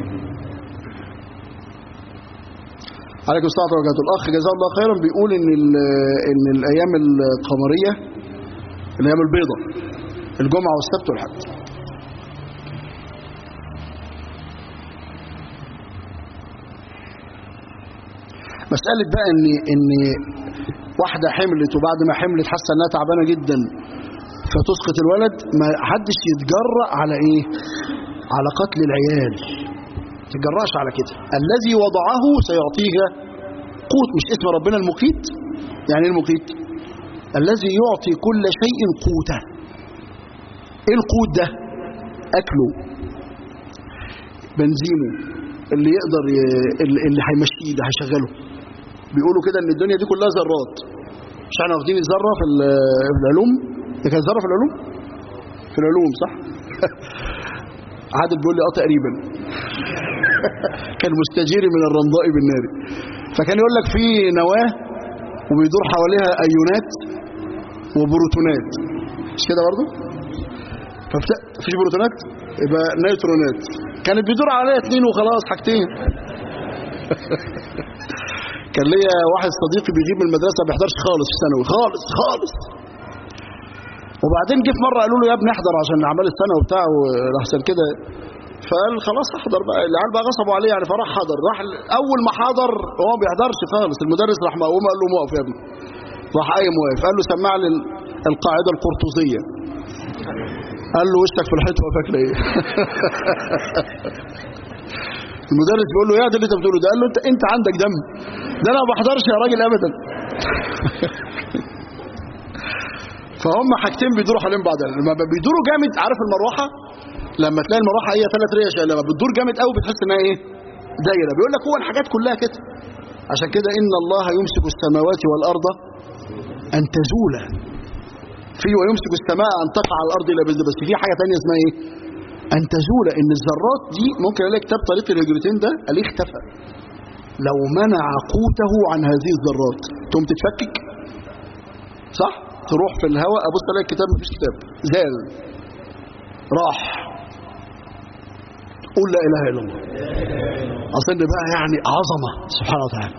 عليكم السلام ورحمه الله وبركاته الاخ جزاه الله خيرا بيقول ان ان الايام القمريه الايام البيضاء الجمعه والسبت والحد مساله بقى ان ان واحده حملت وبعد ما حملت حاسه انها تعبانه جدا فتسقط الولد ما حدش يتجرأ على ايه على قتل العيال تجرأش على كده الذي وضعه سيعطيها قوت مش اسم ربنا المقيت يعني ايه المقيت الذي يعطي كل شيء قوته ايه القوت ده اكله بنزينه اللي يقدر ي... اللي هيمشيه ده هيشغله بيقولوا كده ان الدنيا دي كلها ذرات مش احنا واخدين الذره في العلوم هي كانت ذره في العلوم في العلوم صح عادل بيقول لي اه تقريبا كان مستجيري من الرمضاء بالنار فكان يقول لك في نواه وبيدور حواليها ايونات وبروتونات مش كده برضه فبت... فيش بروتونات يبقى نيوترونات كانت بيدور عليها اتنين وخلاص حاجتين كان ليا واحد صديقي بيجيب من المدرسه ما بيحضرش خالص في ثانوي خالص خالص وبعدين جه في مره قالوا له يا ابني احضر عشان اعمال السنه وبتاع واحسن كده فقال خلاص احضر بقى العيال بقى غصبوا عليه يعني فراح حضر راح اول ما حضر هو ما بيحضرش خالص المدرس راح مقوم قال له موقف يا ابني راح قايم واقف قال له سمع لي القاعده القرطوزيه قال له وشك في الحيط وقفك ليه المدرس بيقول له يا ده اللي انت بتقوله ده قال له انت انت عندك دم ده انا ما بحضرش يا راجل ابدا فهم حاجتين بيدوروا حوالين بعض لما بيدوروا جامد عارف المروحه لما تلاقي المروحه هي ثلاث ريش لما بتدور جامد قوي بتحس انها ايه دايره بيقول لك هو الحاجات كلها كده عشان كده ان الله يمسك السماوات والارض ان تزولا في ويمسك السماء ان تقع على الارض الا باذن بس في حاجه ثانيه اسمها ايه ان تزول ان الذرات دي ممكن الاقي كتاب طريق الهجرتين ده قال اختفى لو منع قوته عن هذه الذرات تقوم تتفكك صح تروح في الهواء ابص الاقي الكتاب مفيش كتاب زال راح قول لا اله الا الله اظن بقى يعني عظمه سبحانه وتعالى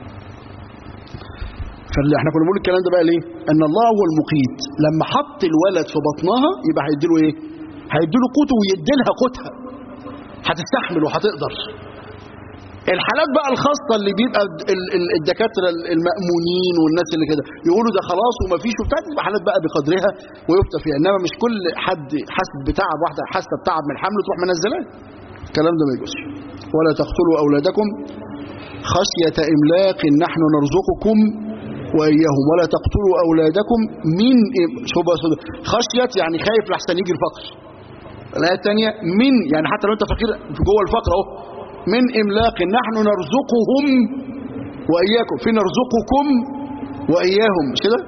فاللي احنا كنا بنقول الكلام ده بقى ليه ان الله هو المقيت لما حط الولد في بطنها يبقى هيديله ايه هيديله قوته ويديلها قوتها هتستحمل وهتقدر الحالات بقى الخاصة اللي بيبقى الدكاترة المأمونين والناس اللي كده يقولوا ده خلاص وما فيش وبتاع تبقى حالات بقى بقدرها ويفتى فيها انما مش كل حد حاسس بتعب واحدة حاسة بتعب من الحمل تروح منزلاه الكلام ده ما يجوزش ولا تقتلوا أولادكم خشية إملاق نحن نرزقكم وإياهم ولا تقتلوا أولادكم من شوف خشية يعني خايف لحسن يجي الفقر الآية الثانية من يعني حتى لو أنت فقير جوه الفقر أهو من إملاق نحن نرزقهم وإياكم في نرزقكم وإياهم مش كده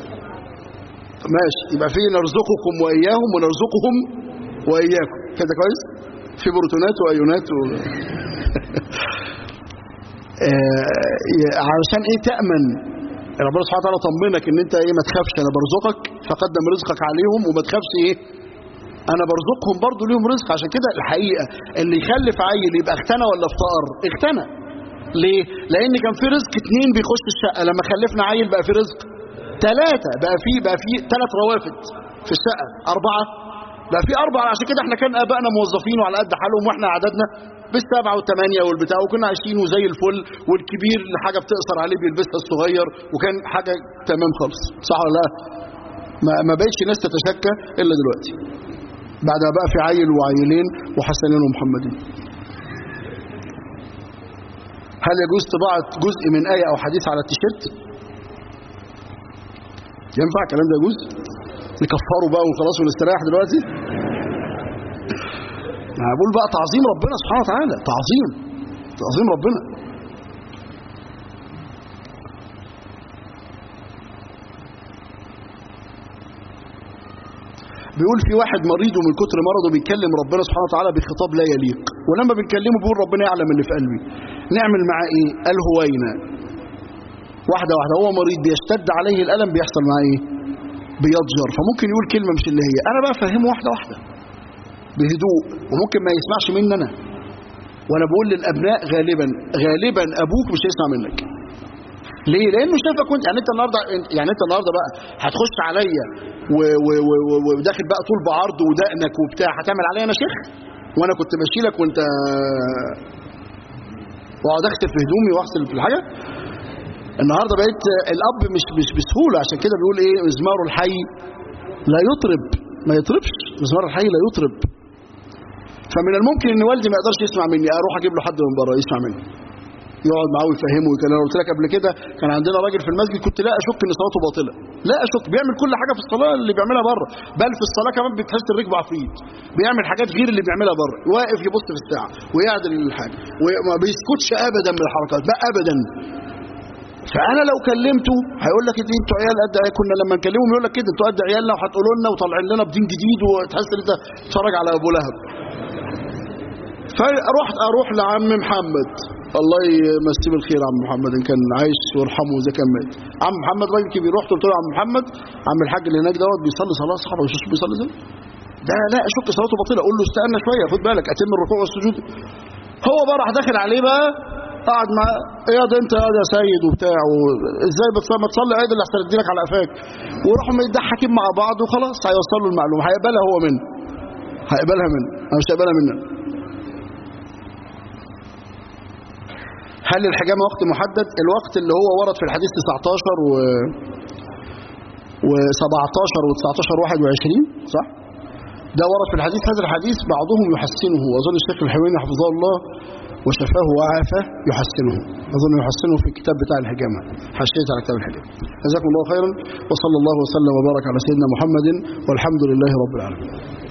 ماشي يبقى في نرزقكم وإياهم ونرزقهم وإياكم كده كويس في بروتونات وأيونات و... آه علشان ايه تأمن ربنا سبحانه وتعالى طمنك ان انت ايه ما تخافش انا برزقك فقدم رزقك عليهم وما تخافش ايه انا برزقهم برضو ليهم رزق عشان كده الحقيقة اللي يخلف عيل يبقى اغتنى ولا افتقر اغتنى ليه لان كان في رزق اتنين بيخش الشقة لما خلفنا عيل بقى في رزق ثلاثة بقى في بقى في ثلاث روافد في الشقة أربعة بقى في أربعة عشان كده احنا كان آبائنا موظفين وعلى قد حالهم واحنا عددنا بالسبعة والثمانية والبتاع وكنا عايشين وزي الفل والكبير اللي حاجة بتقصر عليه بيلبسها الصغير وكان حاجة تمام خالص صح ولا لا؟ ما ما بقتش ناس تتشكى إلا دلوقتي بعد ما بقى في عيل وعيلين وحسنين ومحمدين هل يجوز طباعة جزء من آية أو حديث على التيشيرت؟ ينفع الكلام ده يجوز؟ نكفره بقى وخلاص ونستريح دلوقتي؟ أنا بقول بقى تعظيم ربنا سبحانه وتعالى تعظيم تعظيم ربنا بيقول في واحد مريض ومن كتر مرضه بيتكلم ربنا سبحانه وتعالى بخطاب لا يليق ولما بنكلمه بيقول ربنا يعلم اللي في قلبي نعمل معاه ايه قال هوينا واحدة واحدة هو مريض بيشتد عليه الألم بيحصل معاه ايه بيضجر فممكن يقول كلمة مش اللي هي أنا بقى فهمه واحدة واحدة بهدوء وممكن ما يسمعش مني أنا وأنا بقول للأبناء غالبا غالبا أبوك مش هيسمع منك ليه؟ لأنه شافك وأنت يعني أنت النهارده يعني أنت النهارده بقى هتخش عليا و- و- و- و- وداخل بقى طول بعرض ودقنك وبتاع هتعمل عليا أنا شيخ وأنا كنت ماشي لك وأنت واقعد اختف في هدومي واغسل في الحاجه النهارده بقيت الاب مش مش بسهوله عشان كده بيقول ايه مزمار الحي لا يطرب ما يطربش مزمار الحي لا يطرب فمن الممكن ان والدي ما يقدرش يسمع مني اروح اجيب له حد من بره يسمع مني يقعد معاه ويفهمه ويكلمه انا قلت لك قبل كده كان عندنا راجل في المسجد كنت لا اشك ان صلاته باطله لا اشك بيعمل كل حاجه في الصلاه اللي بيعملها بره بل في الصلاه كمان بتحس الركبه عفريت بيعمل حاجات غير اللي بيعملها بره واقف يبص في الساعه ويعدل الحاجه وما بيسكتش ابدا من الحركات بقى ابدا فانا لو كلمته هيقول لك إيه انتوا عيال قد إيه؟ كنا لما نكلمهم يقول لك كده انتوا قد عيالنا وهتقولوا لنا وطالعين لنا بدين جديد وتحس ان انت بتتفرج على ابو لهب فرحت اروح لعم محمد الله يمسيه بالخير عم محمد ان كان عايش ويرحمه اذا كان مات عم محمد راجل كبير رحت قلت له يا عم محمد عم الحاج اللي هناك دوت بيصلي صلاه صعبه مش بيصلي زي ده لا اشك صلاته باطله اقول له استنى شويه خد بالك اتم الركوع والسجود هو بقى راح داخل عليه بقى قعد مع ايه يا ده انت يا ده سيد وبتاع و- ازاي بتصلي ما تصلي عيد اللي احسن اديلك على قفاك وراحوا متضحكين مع بعض وخلاص هيوصلوا المعلومه هيقبلها هو منه هيقبلها منه انا مش هيقبلها منه هل الحجامة وقت محدد الوقت اللي هو ورد في الحديث 19 و و17 و19 21 صح ده ورد في الحديث هذا الحديث بعضهم يحسنه واظن الشيخ الحويني حفظه الله وشفاه وعافاه يحسنه اظن يحسنه في الكتاب بتاع الحجامه حاشيه على كتاب الحجامه جزاكم الله خيرا وصلى الله وسلم وبارك على سيدنا محمد والحمد لله رب العالمين